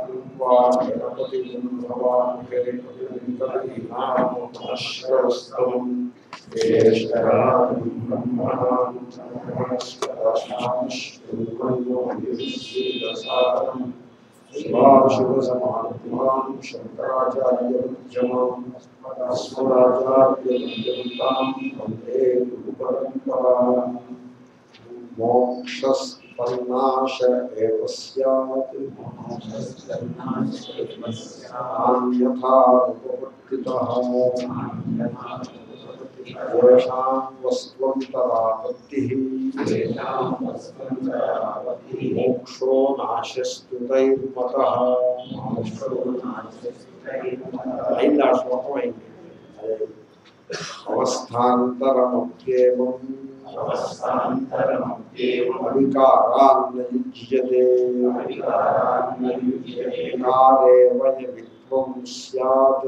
గణపతి భవాశ్రవస్తం శివాశివసమాత్మాన్ శంకరాచార్యముద్యమాన్ అస్మదాచార్యముద్యంతాం వందే గురు పరంపరాం మోక్షస్పన్నాశ ఏవ స్యాత్ అన్యథాపవర్తితః येषां वस्त्वन्तरापत्तिः मोक्षो नाशस्तुतैर्मतः అయింది ఆ శ్లోకం అయింది అదే అవస్థాంతరమప్యేవం అవికారాన్న యుజ్యతే వికారే వయ విత్వం స్యాత్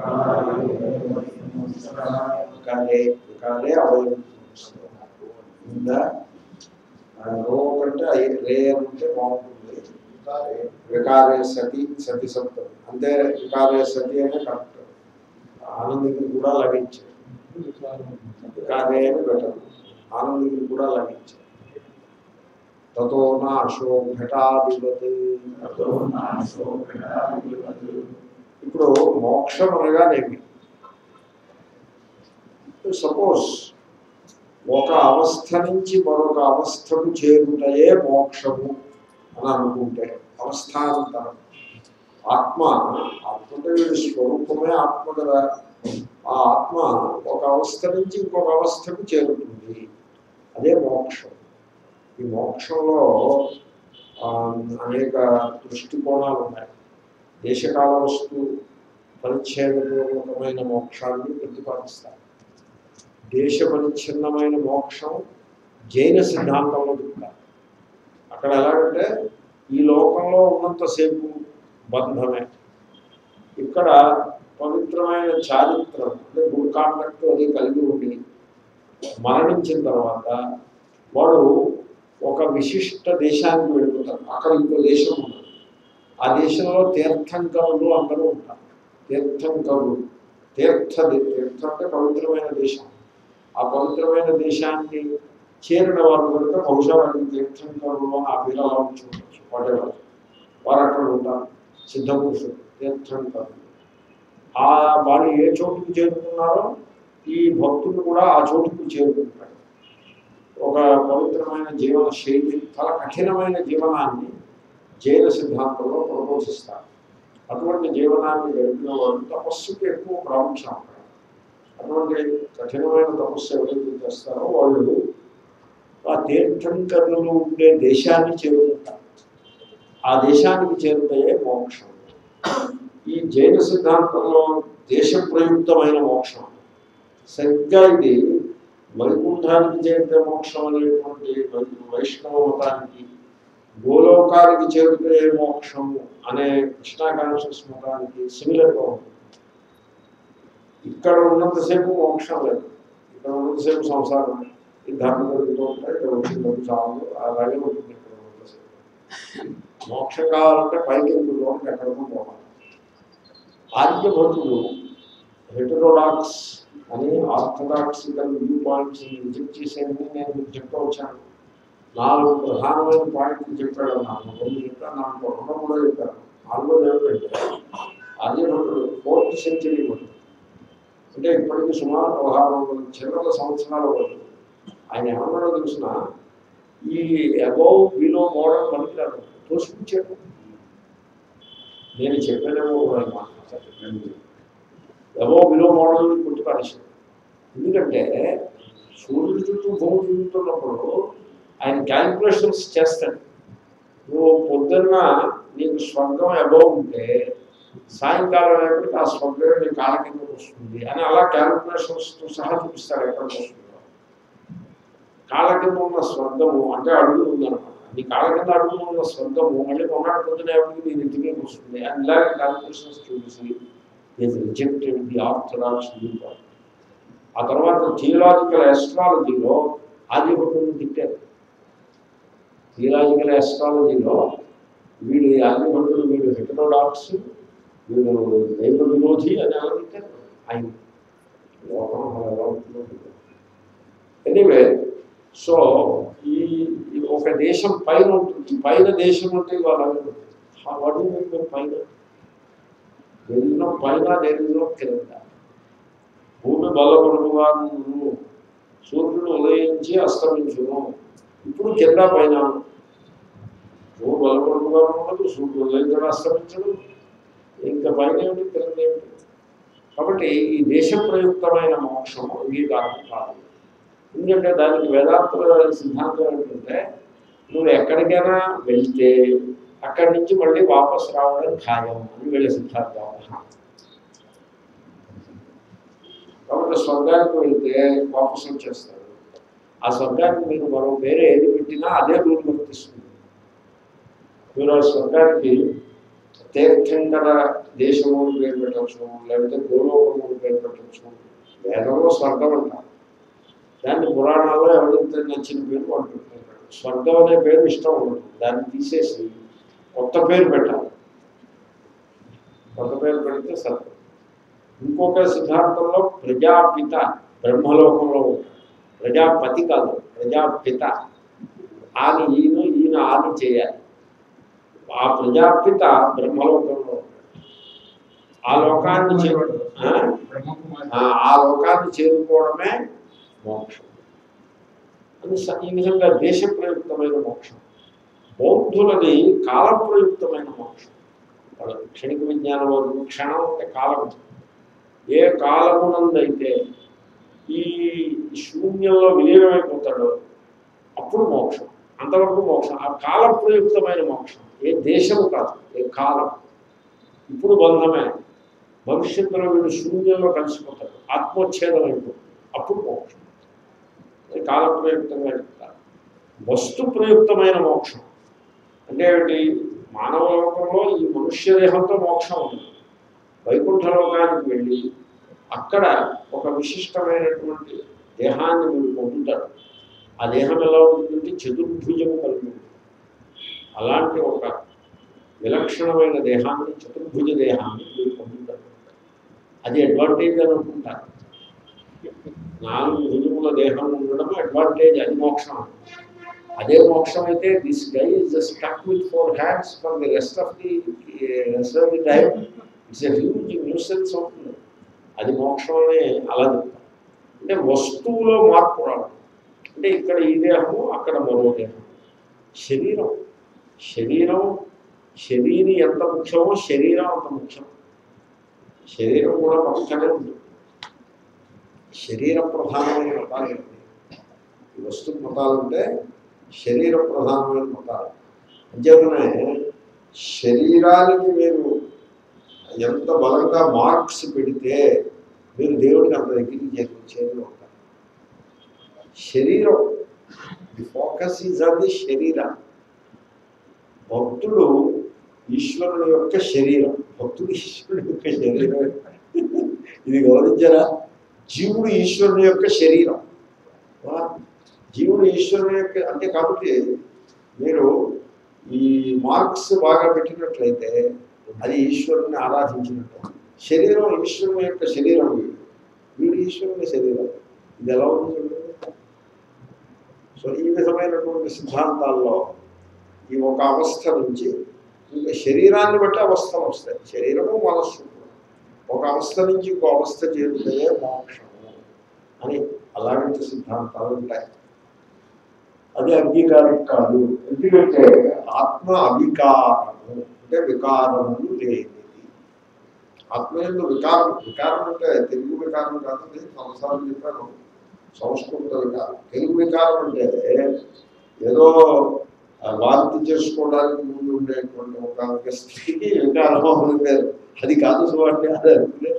వికారే వికారే అవయవం ఉందా రో కంటే ఐ- రే అంటే బాగుంటుంది వికారే సతి సతి సప్తం అంటే వికారే సతి అనే కరెక్ట్ ఆనందికి కూడా లభించాయి వికారే అని బెటర్ ఆనందికి కూడా లభించాయి తతో నా అశో ఘటాధిపతి ఇప్పుడు మోక్షం అనగానేమి సపోజ్ ఒక అవస్థ నుంచి మరొక అవస్థకు చేరుటయే మోక్షము అని అనుకుంటే అవస్థాంతరం ఆత్మ ఆత్మ అంటే వీడి స్వరూపమే ఆత్మ కదా ఆ ఆత్మ ఒక అవస్థ నుంచి ఇంకొక అవస్థకు చేరుతుంది అదే మోక్షం ఈ మోక్షంలో ఆ, అనేక దృష్టికోణాలు ఉన్నాయి దేశకాల వస్తు పరిచ్ఛేదపూర్వకమైన మోక్షాన్ని ప్రతిపాదిస్తారు దేశ పరిచ్ఛిన్నమైన మోక్షం జైన సిద్ధాంతంలో చెప్తారు అక్కడ ఎలాగంటే ఈ లోకంలో ఉన్నంతసేపు బంధమే ఇక్కడ పవిత్రమైన చారిత్రం అంటే గుడ్ కాండక్ట్ అది కలిగి ఉండి మరణించిన తర్వాత వాడు ఒక విశిష్ట దేశానికి వెళ్ళిపోతారు అక్కడ ఇంకో దేశం ఉంది ఆ దేశంలో తీర్థంకరులు అందరూ ఉంటారు తీర్థంకరులు తీర్థ తీర్థం అంటే పవిత్రమైన దేశం ఆ పవిత్రమైన దేశాన్ని చేరిన వారు కనుక బహుశా వారికి తీర్థంకరులు అని ఆ పేరు అలా ఉంచుకోవచ్చు వాటెవర్ వారు అక్కడ ఉంటారు సిద్ధపురుషుడు తీర్థంకరులు ఆ వారు ఏ చోటుకు చేరుకున్నారో ఈ భక్తులు కూడా ఆ చోటుకు చేరుకుంటారు ఒక పవిత్రమైన జీవన శైలి చాలా కఠినమైన జీవనాన్ని జైన సిద్ధాంతంలో ప్రబోధిస్తారు అటువంటి జీవనాన్ని గడిపిన వాళ్ళు తపస్సుకి ఎక్కువ ప్రాముఖ్యం అక్కడ అటువంటి కఠినమైన తపస్సు ఎవరైతే చేస్తారో వాళ్ళు ఆ తీర్థంకరులు ఉండే దేశాన్ని చేరుకుంటారు ఆ దేశానికి చేరుతాయే మోక్షం ఈ జైన సిద్ధాంతంలో దేశ ప్రయుక్తమైన మోక్షం సరిగ్గా ఇది వైకుంఠానికి చేరితే మోక్షం అనేటువంటి వై- వైష్ణవ మతానికి గోలోకానికి చేరితే మోక్షము అనే కృష్ణాకాంక్షస్ మతానికి సిమిలర్గా ఉంటుంది ఇక్కడ ఉన్నంతసేపు మోక్షం లేదు ఇక్కడ ఉన్నంతసేపు సంసారం ఈ ధర్మం జరుగుతూ ఉంటాయి ఇక్కడ వచ్చిందని చాలు అలాగే ఉంటుంది ఇక్కడ ఉన్నంతసేపు మోక్షం కావాలంటే పైకి ఎందుకు లోపలికి ఎక్కడికో పోవాలి ఆర్యభటులు హెటరోడాక్స్ అని ఆర్థడాక్సికల్ వ్యూ పాయింట్స్ రిజెక్ట్ చేసేది నేను మీకు చెప్తూ వచ్చాను నాలుగు ప్రధానమైన పాయింట్లు చెప్పాడు నాకు రెండు చెప్పాను నాకు రెండు కూడా చెప్పాను నాలుగోది ఏమిటంటే ఆర్యభటుడు ఫోర్త్ సెంచరీ భటుడు అంటే ఇప్పటికి సుమారు పదహారు వందల చిల్లర సంవత్సరాల వరకు ఆయన ఏమన్నాడో తెలిసిన ఈ అబౌవ్ బిలో మోడల్ పనికిరాడు తోసిపుచ్చాడు నేను చెప్పానేమో కూడా ఆయన మాట్లాడతాను అబౌవ్ బిలో మోడల్ కొట్టి పారేశాడు ఎందుకంటే సూర్యుడి చుట్టూ భూమి తిరుగుతున్నప్పుడు ఆయన క్యాల్కులేషన్స్ చేస్తాడు నువ్వు పొద్దున్న నీకు స్వర్గం అబౌవ్ ఉంటే సాయంకాలం అయినప్పటికీ ఆ స్వర్గం నీ కాళ్ళ కిందకు వస్తుంది అని అలా క్యాల్కులేషన్స్తో సహా చూపిస్తాడు ఎక్కడికి వస్తుందో కాళ్ళ కింద ఉన్న స్వర్గము అంటే అడుగులు ఉందన్నమాట నీ కాళ్ళ కింద అడుగులు ఉన్న స్వర్గము మళ్ళీ మొన్నటి పొద్దున ఎవరికి నీ నెత్తికి వస్తుంది అని ఇలాగే క్యాల్కులేషన్స్ చూసి ఈజ్ రిజెక్టెడ్ ది ఆర్థడాక్స్ ఆ తర్వాత థియలాజికల్ ఎస్ట్రాలజీలో ఆదిభట్టుని తిట్టారు థియలాజికల్ ఎస్ట్రాలజీలో వీడు అగ్నిభటుడు వీడు హెటరోడాక్స్ వీడు దైవ విరోధి అని ఎలా తింటారు ఆయన లోకం అలా ఎలా ఉంటుందో ఎనీవే సో ఈ ఈ ఒక దేశం పైన ఉంటుంది పైన దేశం అంటే వాళ్ళు వాడు మీకు పైన దేనిలో పైన దేనిలో కింద భూమి బలపడుగా నువ్వు సూర్యుడు ఉదయించి అస్తమించును ఇప్పుడు కింద పైన భూమి బలపడుగా ఉండదు సూర్యుడు ఉదయించడం అస్తమించడం ఇంకా పైన ఏమిటి కింద ఏమిటి కాబట్టి ఈ దేశ ప్రయుక్తమైన మోక్షము అంగీకారం కాదు ఎందుకంటే దానికి వేదాంత సిద్ధాంతం ఏంటంటే నువ్వు ఎక్కడికైనా వెళ్తే అక్కడి నుంచి మళ్ళీ వాపస్ రావడం ఖాయం అని వీళ్ళ సిద్ధాంతం కాబట్టి స్వర్గానికి వెళ్తే వాపస్ వచ్చేస్తాడు ఆ స్వర్గానికి మీరు మరో వేరే ఏది పెట్టినా అదే రూల్ వర్తిస్తుంది మీరు ఆ స్వర్గానికి తీర్థంకర దేశము అని పేరు పెట్టచ్చు లేకపోతే గోలోకము అని పేరు పెట్టచ్చు వేదంలో స్వర్గం అంటారు దాన్ని పురాణాల్లో ఎవరైతే నచ్చిన పేరు వాళ్ళు పెట్టుకుంటారు స్వర్గం అనే పేరు ఇష్టం ఉండదు దాన్ని తీసేసి కొత్త పేరు పెట్టాలి కొత్త పేరు పెడితే సత్యం ఇంకొక సిద్ధాంతంలో ప్రజాపిత బ్రహ్మలోకంలో ఉంటాడు ప్రజాపతి కాదు ప్రజాపిత ఆని ఈయన ఈయన ఆని చేయాలి ఆ ప్రజాపిత బ్రహ్మలోకంలో ఉంటాడు ఆ లోకాన్ని చేరు ఆ? బ్రహ్మకుమారి ఆ ఆ లోకాన్ని చేరుకోవడమే మోక్షం అది స- ఈ విధంగా దేశ ప్రయుక్తమైన మోక్షం బౌద్ధులది కాల ప్రయుక్తమైన మోక్షం వాళ్ళ క్షణిక విజ్ఞానంలో క్షణం అంటే కాలం ఏ కాలమునందైతే ఈ శూన్యంలో విలీనమైపోతాడో అప్పుడు మోక్షం అంతవరకు మోక్షం ఆ కాల ప్రయుక్తమైన మోక్షం ఏ దేశము కాదు ఏ కాలం ఇప్పుడు బంధమే భవిష్యత్తులో వీడు శూన్యంలో కలిసిపోతాడు ఆత్మోచ్ఛేదం అయిపోతుంది అప్పుడు మోక్షం అది కాల ప్రయుక్తంగా చెప్తారు వస్తు ప్రయుక్తమైన మోక్షం అంటే ఏమిటి మానవ లోకంలో ఈ మనుష్య దేహంతో మోక్షం ఉంది వైకుంఠ లోకానికి వెళ్ళి అక్కడ ఒక విశిష్టమైనటువంటి దేహాన్ని మీరు పొందుతాడు ఆ దేహం ఎలా ఉంటుందంటే చతుర్భుజము కలిగి ఉంటుంది అలాంటి ఒక విలక్షణమైన దేహాన్ని చతుర్భుజ దేహాన్ని మీరు పొందుతారు అది అడ్వాంటేజ్ అని అనుకుంటారు నాలుగు భుజముల దేహం ఉండడం అడ్వాంటేజ్ అది మోక్షం అదే మోక్షం అయితే this guy is stuck with four hands for the rest of the rest of the time it's a huge nuisance అవుతుంది అది మోక్షం అని అలా చెప్తారు అంటే వస్తువులో మార్పు రావడం అంటే ఇక్కడ ఈ దేహము అక్కడ మరో దేహం శరీరం శరీరం శరీరం ఎంత ముఖ్యమో శరీరం అంత ముఖ్యం శరీరం కూడా పక్కనే ఉంది శరీర ప్రధానమైన మతాలు ఏంటి ఈ వస్తు మతాలు అంటే శరీర ప్రధానమైన మతాలు అంచేతనే శరీరానికి మీరు ఎంత బలంగా మార్క్స్ పెడితే మీరు దేవుడికి అంత దగ్గరికి చేరు చేరులో ఉంటారు శరీరం the focus is on the శరీరం భక్తుడు ఈశ్వరుని యొక్క శరీరం భక్తుడు ఈశ్వరుని యొక్క శరీరం ఇది గౌరవించారా జీవుడు ఈశ్వరుని యొక్క శరీరం వా, జీవుడు ఈశ్వరుని యొక్క అంటే కాబట్టి మీరు ఈ మార్క్స్ బాగా పెట్టినట్లయితే అది ఈశ్వరుని ఆరాధించినట్టు శరీరం ఈశ్వరుని యొక్క శరీరం వీడు వీడు ఈశ్వరుని శరీరం ఇది ఎలా ఉంది చూడండి సో ఈ విధమైనటువంటి సిద్ధాంతాల్లో ఈ ఒక అవస్థ నుంచి ఇంకా శరీరాన్ని బట్టి అవస్థలు వస్తాయి శరీరము మనస్సు కూడా. ఒక అవస్థ నుంచి ఇంకో అవస్థ చేరుతే మోక్షము అని అలాంటి సిద్ధాంతాలు ఉంటాయి అది అంగీకారం కాదు ఎందుకంటే ఆత్మ అవికారము అంటే వికారములు లేనిది ఆత్మ ఎందు వికారం వికారం అంటే తెలుగు వికారం కాదు నేను సంవత్సరాలు చెప్పాను సంస్కృత వికారం తెలుగు వికారం అంటే ఏదో ఆ, వాంతి చేసుకోవడానికి ముందు ఉండేటువంటి ఒక స్త్రీకి వికారం అని పేరు అది కాదు చూడండి అది అనుకునే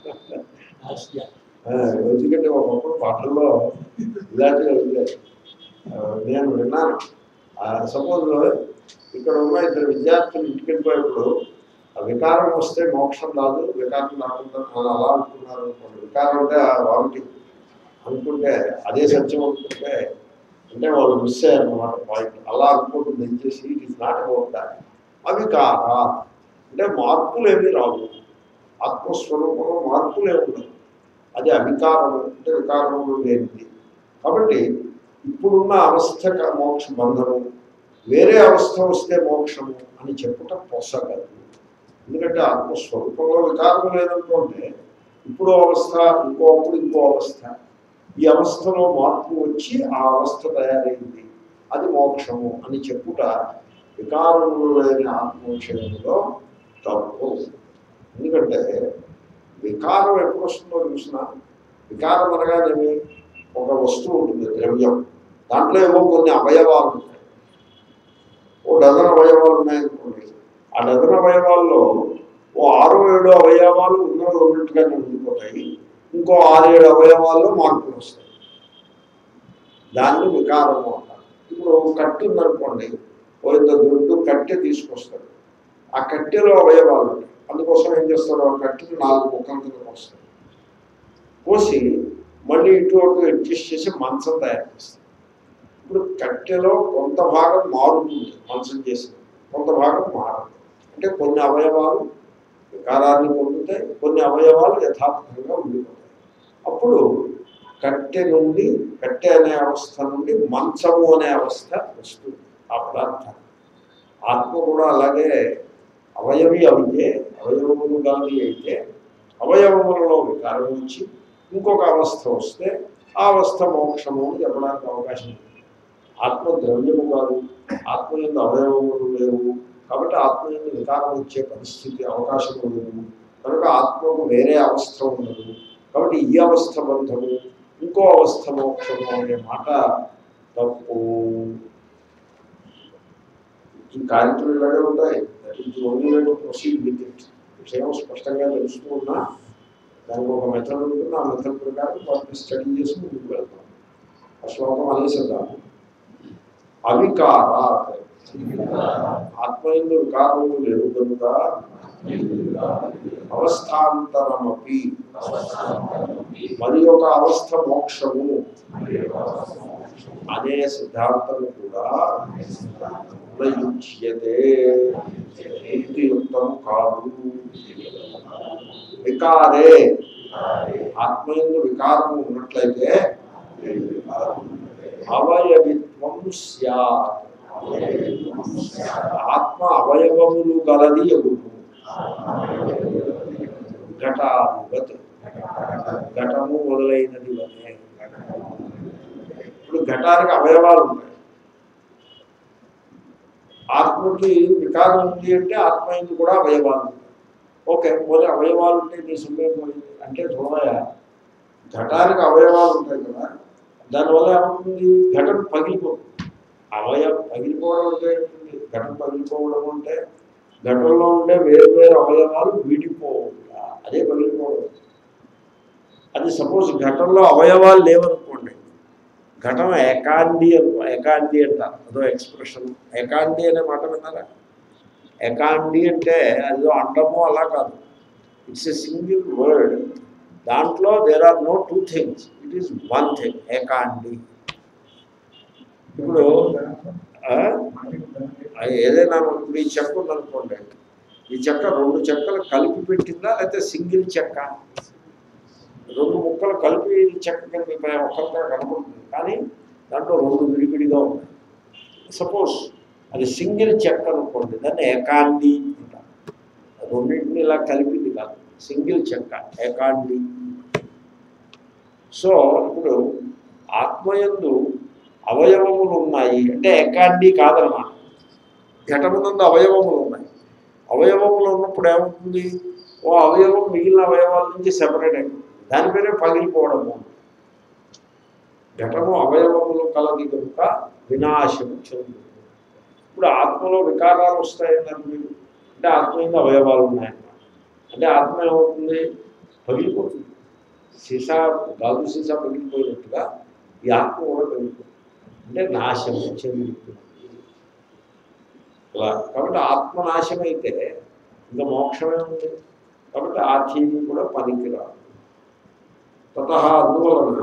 ఆ, ఎందుకంటే ఒకప్పుడు పాటల్లో ఇలాంటివి ఉండేది ఆ, నేను విన్నాను సపోజ్ ఇక్కడ ఉన్న ఇద్దరు విద్యార్థులు ఇంటికి వెళ్ళిపోయేప్పుడు ఆ వికారం వస్తే మోక్షం రాదు వికారం రాకుండా అని అలా అనుకున్నారు అనుకోండి వికారం అంటే ఆ వామిటి అనుకుంటే అదే సత్యం అనుకుంటే అంటే వాళ్ళు మిస్ అయ్యారన్నమాట పాయింట్ అలా అనుకోవద్దు దయచేసి it is not about that అవికార అంటే మార్పులు ఏమీ రావు ఆత్మస్వరూపంలో మార్పులు ఏమి ఉండవు అది అవికారము అంటే వికారములు లేనిది కాబట్టి ఇప్పుడున్న అవస్థ క- మోక్ష బంధము వేరే అవస్థ వస్తే మోక్షము అని చెప్పుట పొసగదు ఎందుకంటే ఆత్మస్వరూపంలో వికారం లేదనుకుంటే ఇప్పుడు అవస్థ ఇంకో అప్పుడు ఇంకో అవస్థ ఈ అవస్థలో మార్పు వచ్చి ఆ అవస్థ తయారైంది అది మోక్షము అని చెప్పుట వికారములు లేని ఆత్మ విషయంలో తప్పు ఎందుకంటే వికారం ఎప్పుడు వస్తుందో చూసిన వికారం అనగానేమి ఒక వస్తువు ఉంటుంది ద్రవ్యం దాంట్లో ఏమో కొన్ని అవయవాలు ఉంటాయి ఓ డజన్ అవయవాలు ఉన్నాయనుకోండి ఆ డజన్ అవయవాల్లో ఓ ఆరు ఏడు అవయవాలు ఉన్నవి ఉన్నట్టుగానే ఉండిపోతాయి ఇంకో ఆరు ఏడు అవయవాల్లో మార్పులు వస్తాయి దాన్ని వికారము అంటారు ఇప్పుడు కట్టి ఉందనుకోండి ఓ ఇంత దొడ్డు కట్టె తీసుకొస్తాడు ఆ కట్టెలో అవయవాలు ఉంటాయి అందుకోసం ఏం చేస్తాడు ఆ కట్టెని నాలుగు ముక్కల కింద వస్తాడు పోసి మళ్ళీ ఇటు అటు అడ్జస్ట్ చేసి మంచం తయారు చేస్తాడు ఇప్పుడు కట్టెలో కొంత భాగం మారుతుంది మంచం చేసిన కొంత భాగం మారదు అంటే కొన్ని అవయవాలు వికారాన్ని పొందుతాయి కొన్ని అవయవాలు యథార్థంగా ఉండిపోతాయి అప్పుడు కట్టె నుండి కట్టె అనే అవస్థ నుండి మంచము అనే అవస్థ వస్తుంది ఆ పదార్థం ఆత్మ కూడా అలాగే అవయవి అవితే అవయవములు గలది అయితే అవయవములలో వికారం వచ్చి ఇంకొక అవస్థ వస్తే ఆ అవస్థ మోక్షము అని చెప్పడానికి అవకాశం ఉంది ఆత్మ ద్రవ్యము కాదు ఆత్మ యొక్క అవయవములు లేవు కాబట్టి ఆత్మ యొక్క వికారం వచ్చే పరిస్థితి అవకాశం లేదు కనుక ఆత్మకు వేరే అవస్థ ఉండదు కాబట్టి ఈ అవస్థ బంధము ఇంకో అవస్థ మోక్షము అనే మాట తప్పు ఈ కార్యక్రమం ఇలాగే ఉంటాయి that is only way to proceed with it విషయం స్పష్టంగా తెలుస్తూ ఉన్నా దానికి ఒక మెథడ్ ఉంటుంది ఆ మెథడ్ ప్రకారం వాటిని స్టడీ చేసి ముందుకు వెళ్తాం ఆ శ్లోకం అనేసిద్దాము అవికారాత్ ఆత్మయందు వికారము లేవు కనుక అవస్థాంతరమపి మరి ఒక అవస్థ మోక్షము అనే సిద్ధాంతము కూడా నయుజ్యతే యుక్తియుక్తం కాదు వికారే ఆత్మయందు వికారము ఉన్నట్లయితే అవయవిత్వం స్యాత్ ఆత్మ అవయవములు గలది ఎగురు ఘటాధిపత్ ఘటము మొదలైనది వలె ఇప్పుడు ఘటానికి అవయవాలు ఉంటాయి ఆత్మకి వికారం ఉంది అంటే ఆత్మ ఎందు కూడా అవయవాలు ఉంటాయి ఓకే పోతే అవయవాలు ఉంటే నీ సుఖం పోయింది అంటే చూడయా ఘటానికి అవయవాలు ఉంటాయి కదా దానివల్ల ఏమవుతుంది ఘటన పగిలిపోతుంది అవయవ పగిలిపోవడం అంటే ఏంటి? ఘటన పగిలిపోవడం అంటే ఘటనలో ఉండే వేరు వేరు అవయవాలు వీడిపోవుట అదే పగిలిపోవడం అది సపోజ్ ఘటనలో అవయవాలు లేవనుకోండి ఘటన ఏకాండి అనుకో ఏకాండి అంటారు అదో ఎక్స్ప్రెషన్ ఏకాండి అనే మాట విన్నారా ఏకాండి అంటే అదో అండము అలా కాదు ఇట్స్ ఎ సింగిల్ వర్డ్ దాంట్లో there are no two things it is one thing ఏకాండి ఇప్పుడు ఆ, ఆ ఏదైనా ఇప్పుడు ఈ చెక్క ఉందనుకోండి ఈ చెక్క రెండు చెక్కలు కలిపి పెట్టిందా లేకపోతే సింగిల్ చెక్క రెండు ముక్కలు కలిపి చెక్క కింద ఒక్కరిగా కనపడుతుంది కానీ దాంట్లో రెండు విడివిడిగా ఉన్నాయి సపోజ్ అది సింగిల్ చెక్క అనుకోండి దాన్ని ఏకాండి అంటారు రెండింటిని ఇలా కలిపింది కాదు సింగిల్ చెక్క ఏకాండి సో ఇప్పుడు ఆత్మయందు అవయవములు ఉన్నాయి అంటే ఏకాండి కాదనమాట ఘటమునందు అవయవములు ఉన్నాయి అవయవములు ఉన్నప్పుడు ఏమవుతుంది ఓ అవయవం మిగిలిన అవయవాల నుంచి సెపరేట్ అయిపోతుంది దాని పేరే పగిలిపోవడము ఘటము అవయవములు కలది కనుక వినాశము చెందుతుంది ఇప్పుడు ఆత్మలో వికారాలు వస్తాయన్నారు మీరు అంటే ఆత్మ మీద అవయవాలు ఉన్నాయన్నమాట అంటే ఆత్మ ఏమవుతుంది పగిలిపోతుంది సీసా గాజు సీసా పగిలిపోయినట్టుగా ఈ ఆత్మ కూడా పగిలిపోతుంది అంటే నాశము చెందుతుంది అలా కాబట్టి ఆత్మ నాశమైతే ఇంకా మోక్షమే ఉంది కాబట్టి ఆ థీమ్ కూడా పనికిరాదు తత అందువలన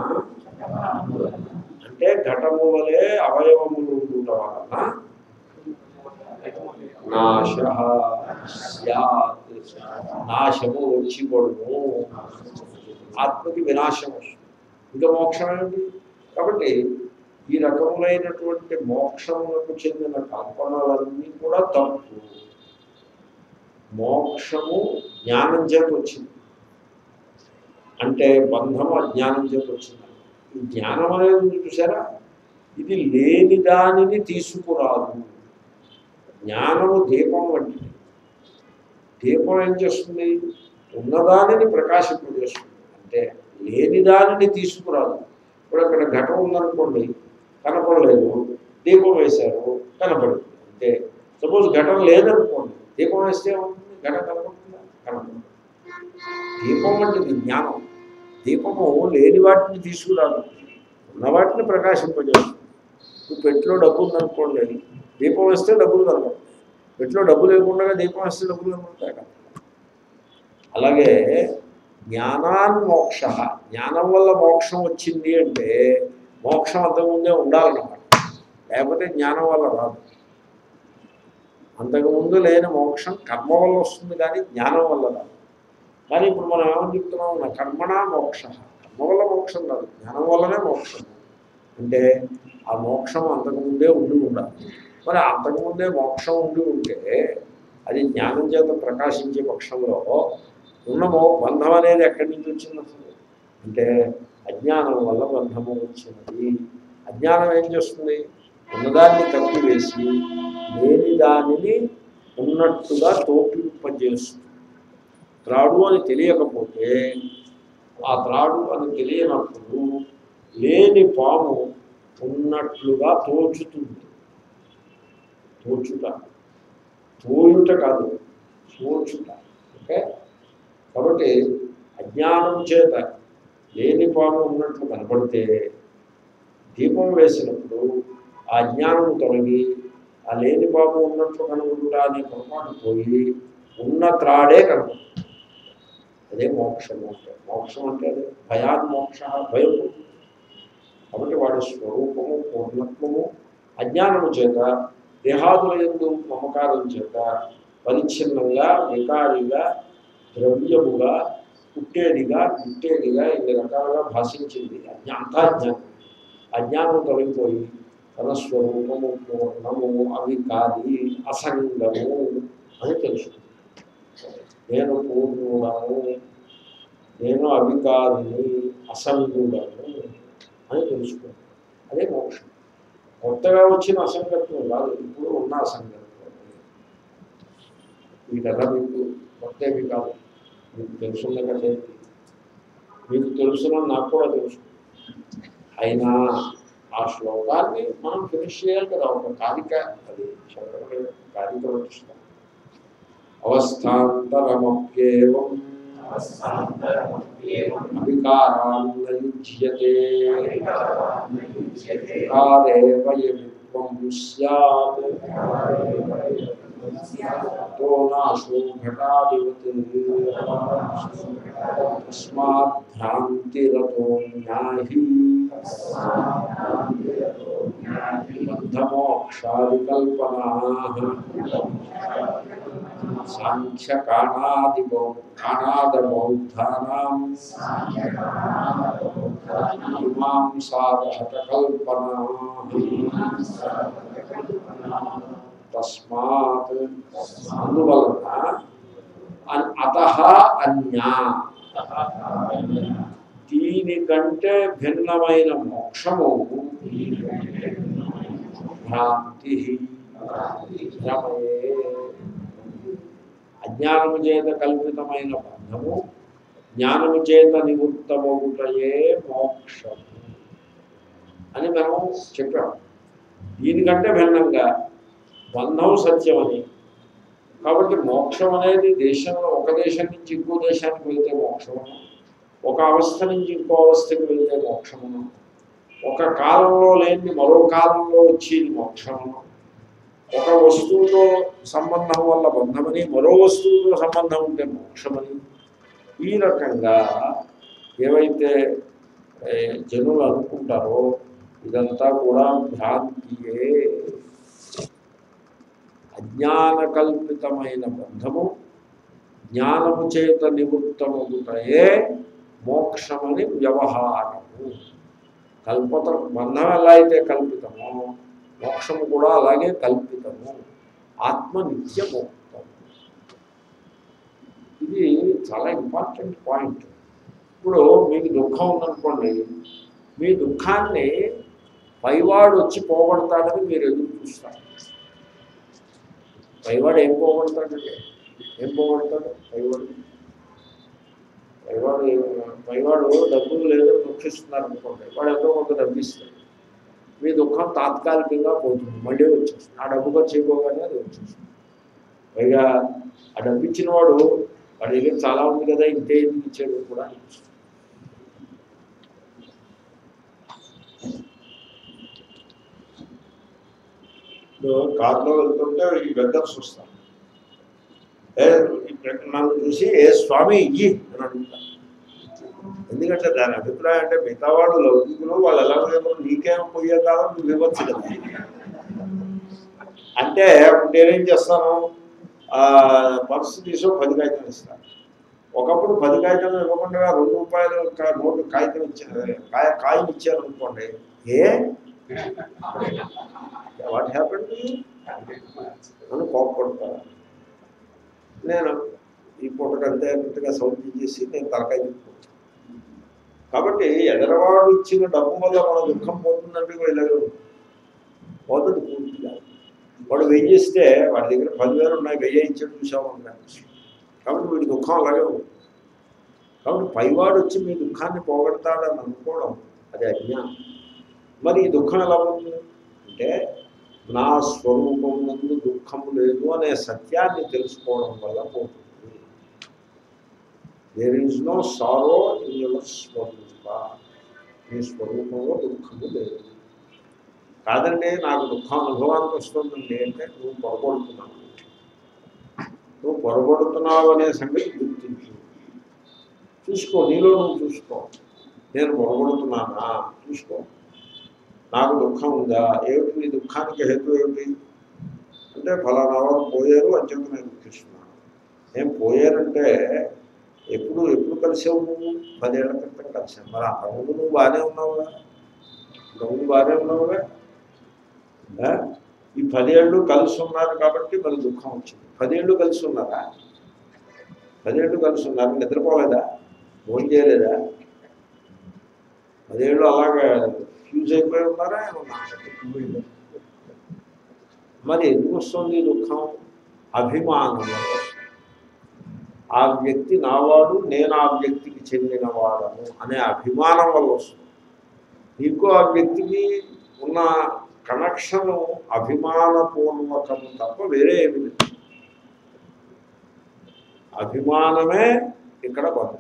అంటే ఘటము వలె అవయవములు ఉండటం వలన నాశ స్యాత్ నాశము వచ్చి పడును ఆత్మకి వినాశం వస్తుంది ఇంకా మోక్షం ఏమిటి కాబట్టి ఈ రకములైనటువంటి మోక్షములకు చెందిన కల్పనలన్నీ కూడా తప్పు మోక్షము జ్ఞానం చేత వచ్చింది అంటే బంధము అజ్ఞానం చేత వచ్చింది ఈ జ్ఞానం అనేది ఉంది చూసారా ఇది లేని దానిని తీసుకురాదు జ్ఞానము దీపం వంటిది దీపం ఏం చేస్తుంది ఉన్నదానిని ప్రకాశింపజేస్తుంది అంటే లేని దానిని తీసుకురాదు ఇప్పుడు అక్కడ ఘటం ఉందనుకోండి కనపడలేదు దీపం వేశారు కనపడుతుంది అంటే సపోజ్ ఘటన లేదనుకోండి దీపం వేస్తే ఏమవుతుంది ఘటన కనపడుతుందా కనపడుతుంది దీపం వంటిది జ్ఞానం దీపము లేని వాటిని తీసుకురాదు ఉన్న వాటిని ప్రకాశింపజేస్తుంది ఇప్పుడు పెట్టులో డబ్బు ఉందనుకోండి దీపం వేస్తే డబ్బులు కనపడతాయి పెట్టులో డబ్బు లేకుండా దీపం వేస్తే డబ్బులు కనపడతాయి కదా అలాగే జ్ఞానాన్ మోక్ష జ్ఞానం వల్ల మోక్షం వచ్చింది అంటే మోక్షం అంతకుముందే ఉండాలన్నమాట లేకపోతే జ్ఞానం వల్ల రాదు అంతకుముందు లేని మోక్షం కర్మ వల్ల వస్తుంది కానీ జ్ఞానం వల్ల రాదు కానీ ఇప్పుడు మనం ఏమని చెప్తున్నాం నా కర్మణ మోక్ష కర్మ వల్ల మోక్షం రాదు జ్ఞానం వల్లనే మోక్షం అంటే ఆ మోక్షం అంతకుముందే ఉండి ఉండాలి మరి అంతకుముందే మోక్షం ఉండి ఉంటే అది జ్ఞానం చేత ప్రకాశించే పక్షంలో ఉన్న మో బంధం అనేది ఎక్కడి నుంచి వచ్చింది అసలు అంటే అజ్ఞానం వల్ల బంధము వచ్చినది అజ్ఞానం ఏం చేస్తుంది ఉన్నదాన్ని తప్పివేసి లేని దానిని ఉన్నట్టుగా తోపింపజేస్తుంది త్రాడు అని తెలియకపోతే ఆ త్రాడు అని తెలియనప్పుడు లేని పాము ఉన్నట్లుగా తోచుతుంది తోచుట తోయుట కాదు తోచుట ఓకే కాబట్టి అజ్ఞానం చేత లేని పాము ఉన్నట్లు కనపడితే దీపం వేసినప్పుడు ఆ అజ్ఞానం తొలగి ఆ లేని పాము ఉన్నట్లు కనబడుట అనే పొరపాటు పోయి ఉన్న త్రాడే కనబడుతుంది అదే మోక్షం అంటే మోక్షం అంటే అదే భయాన్ మోక్ష భయం పోతుంది. కాబట్టి వాడి స్వరూపము పూర్ణత్వము అజ్ఞానము చేత దేహాదుల ఎందు మమకారం చేత పరిచ్ఛిన్నంగా వికారిగా ద్రవ్యముగా పుట్టేదిగా పుట్టేదిగా ఇన్ని రకాలుగా భాషించింది అజ్ఞా అంతాజ్ఞానం అజ్ఞానం తొలగిపోయి తన స్వరూపము పూర్ణము అవికారి అసంగము అని తెలుసుకుంది నేను పూర్ణుడను నేను అవికారిని అసంగుడను అని తెలుసుకోండి అదే మోక్షం కొత్తగా వచ్చిన అసంగత్వం కాదు ఇప్పుడు ఉన్న అసంగత్వం వీటల్లా మీకు కొత్త ఏమి కాదు మీకు తెలుసుండగా చేతి మీకు తెలుసున్న నాకు కూడా తెలుసు అయినా ఆ శ్లోకాన్ని మనం ఫినిష్ చేయాలి కదా ఒక కారిక అది శంకరుడు కారిక పట్టిస్తాం అవస్థాంతరమప్యేవం అవికారాన్న యుజ్యతే కారే వయమిత్వం స్యాత్ తో నాశో ఘటాదివత్ తస్మాత్ భ్రాంతిరతో న్యాహి బద్ధమోక్షాదికల్పనా సాంఖ్యకాణాదిబౌ కాణాదబౌద్ధానాం మీమాంసాదహతకల్పనా తస్మాత్ అందువలన అన్- అత అన్యా దీనికంటే భిన్నమైన మోక్షము భ్రాంతి భ్రమయే అజ్ఞానము చేత కల్పితమైన బంధము జ్ఞానము చేత నివృత్తమవుటయే మోక్షము అని మనం చెప్పాం దీనికంటే భిన్నంగా బంధం సత్యమని కాబట్టి మోక్షం అనేది దేశంలో ఒక దేశం నుంచి ఇంకో దేశానికి వెళ్తే మోక్షమును ఒక అవస్థ నుంచి ఇంకో అవస్థకి వెళ్తే మోక్షమును ఒక కాలంలో లేని మరో కాలంలో వచ్చేది మోక్షమును ఒక వస్తువుతో సంబంధం వల్ల బంధమని మరో వస్తువుతో సంబంధం ఉంటే మోక్షమని ఈ రకంగా ఏవైతే ఏ, జనులు అనుకుంటారో ఇదంతా కూడా భ్రాంతియే అజ్ఞాన కల్పితమైన బంధము జ్ఞానము చేత నివృత్తమగుటయే మోక్షమని వ్యవహారము కల్పత బంధం ఎలా అయితే కల్పితమో మోక్షము కూడా అలాగే కల్పితము ఆత్మ నిత్యమోక్తం ఇది చాలా ఇంపార్టెంట్ పాయింట్ ఇప్పుడు మీకు దుఃఖం ఉందనుకోండి మీ దుఃఖాన్ని పైవాడు వచ్చి పోగొడతాడని మీరు ఎదురు చూస్తారు పైవాడు ఏం పోగొడతాడండి ఏం పోగొడతాడు పైవాడు పైవాడు ఏం- పైవాడు డబ్బులు లేదని దుఃఖిస్తున్నారు అనుకోండి వాడు ఎంతో కొంత డబ్బు ఇస్తాడు మీ దుఃఖం తాత్కాలికంగా పోతుంది మళ్ళీ వచ్చేస్తుంది ఆ డబ్బు ఖర్చు అయిపోగానే అది వచ్చేస్తుంది పైగా ఆ డబ్బు ఇచ్చిన వాడు వాడి దగ్గర చాలా ఉంది కదా ఇంతే ఎందుకు ఇచ్చాడు కూడా అనిపిస్తుంది. ఇప్పుడు కారులో వెళ్తుంటే ఈ వెదర్స్ వస్తారు ఏ ఇక్కడ నన్ను చూసి ఏ స్వామి ఇయ్యి అని అడుగుతాను ఎందుకంటే దాని అభిప్రాయం అంటే మిగతా వాళ్ళు లౌకికులు వాళ్ళు ఎలా లేమో నీకేం పోయే కాలం నువ్వు ఇవ్వచ్చు కదా అంటే అప్పుడు నేనేం చేస్తాను ఆ, పర్సు తీసి పది కాగితం ఇస్తాను ఒకప్పుడు పది కాగితం ఇవ్వకుండా రెండు రూపాయలు కా- నోటు కాగితం ఇచ్చారు కాయ కాయిన్ ఇచ్చారు అనుకోండి ఏ వాట్ హ్యాపెన్ అని కోపపడతాను నేను ఈ పూటకంతే అన్నట్టుగా సౌండ్ చేసి నేను తలకాయ తిప్పుకుంటాను కాబట్టి ఎదరవాడు ఇచ్చిన డబ్బు వల్ల మన దుఃఖం పోతుందంటే ఇలాగే పోతుంది పూర్తిగా వాడు వెయ్యి ఇస్తే వాడి దగ్గర పదివేలు ఉన్నాయి వెయ్యి ఇచ్చాడు చూసాము అన్నాడు కాబట్టి వీడి దుఃఖం అలాగే ఉంది కాబట్టి పైవాడు వచ్చి మీ దుఃఖాన్ని పోగొడతాడని అనుకోవడం అది అజ్ఞానం మరి ఈ దుఃఖం ఎలా ఉంటుంది అంటే నా స్వరూపం ముందు దుఃఖము లేదు అనే సత్యాన్ని తెలుసుకోవడం వల్ల పోతుంది there is no sorrow in your స్వరూప మీ స్వరూపంలో దుఃఖము లేదు కాదండి నాకు దుఃఖం అనుభవానికి వస్తుందండి అంటే నువ్వు పొరపడుతున్నావు నువ్వు పొరపడుతున్నావు అనే సంగతి గుర్తించు చూసుకో నీలో నువ్వు చూసుకో నేను పొరపడుతున్నానా చూసుకో నాకు దుఃఖం ఉందా ఏమిటి నీ దుఃఖానికి హేతు ఏమిటి అంటే ఫలానా వారు పోయారు అంచేత నేను దుఃఖిస్తున్నాను నేను పోయానంటే ఎప్పుడు ఎప్పుడు కలిసావు నువ్వు పదేళ్ల క్రితం కలిసాను మరి అంతకుముందు నువ్వు బాగానే ఉన్నావుగా అంతకుముందు బాగానే ఉన్నావుగా ఆ? ఈ పదేళ్ళు కలిసి ఉన్నారు కాబట్టి మరి దుఃఖం వచ్చింది పదేళ్ళు కలిసి ఉన్నారా పదేళ్ళు కలిసి ఉన్నారు నిద్రపోలేదా భోజనం చేయలేదా పదేళ్ళు అలాగా ఫ్యూజ్ అయిపోయి ఉన్నారా ఏమన్నా? మరి ఎందుకు వస్తుంది ఈ దుఃఖం అభిమానం వల్ల వస్తుంది. ఆ వ్యక్తి నావాడు నేను ఆ వ్యక్తికి చెందినవాడను అనే అభిమానం వల్ల వస్తుంది నీకు ఆ వ్యక్తికి ఉన్న కనెక్షన్ అభిమానపూర్వకం తప్ప వేరే ఏమి లేదు అభిమానమే ఇక్కడ బంధం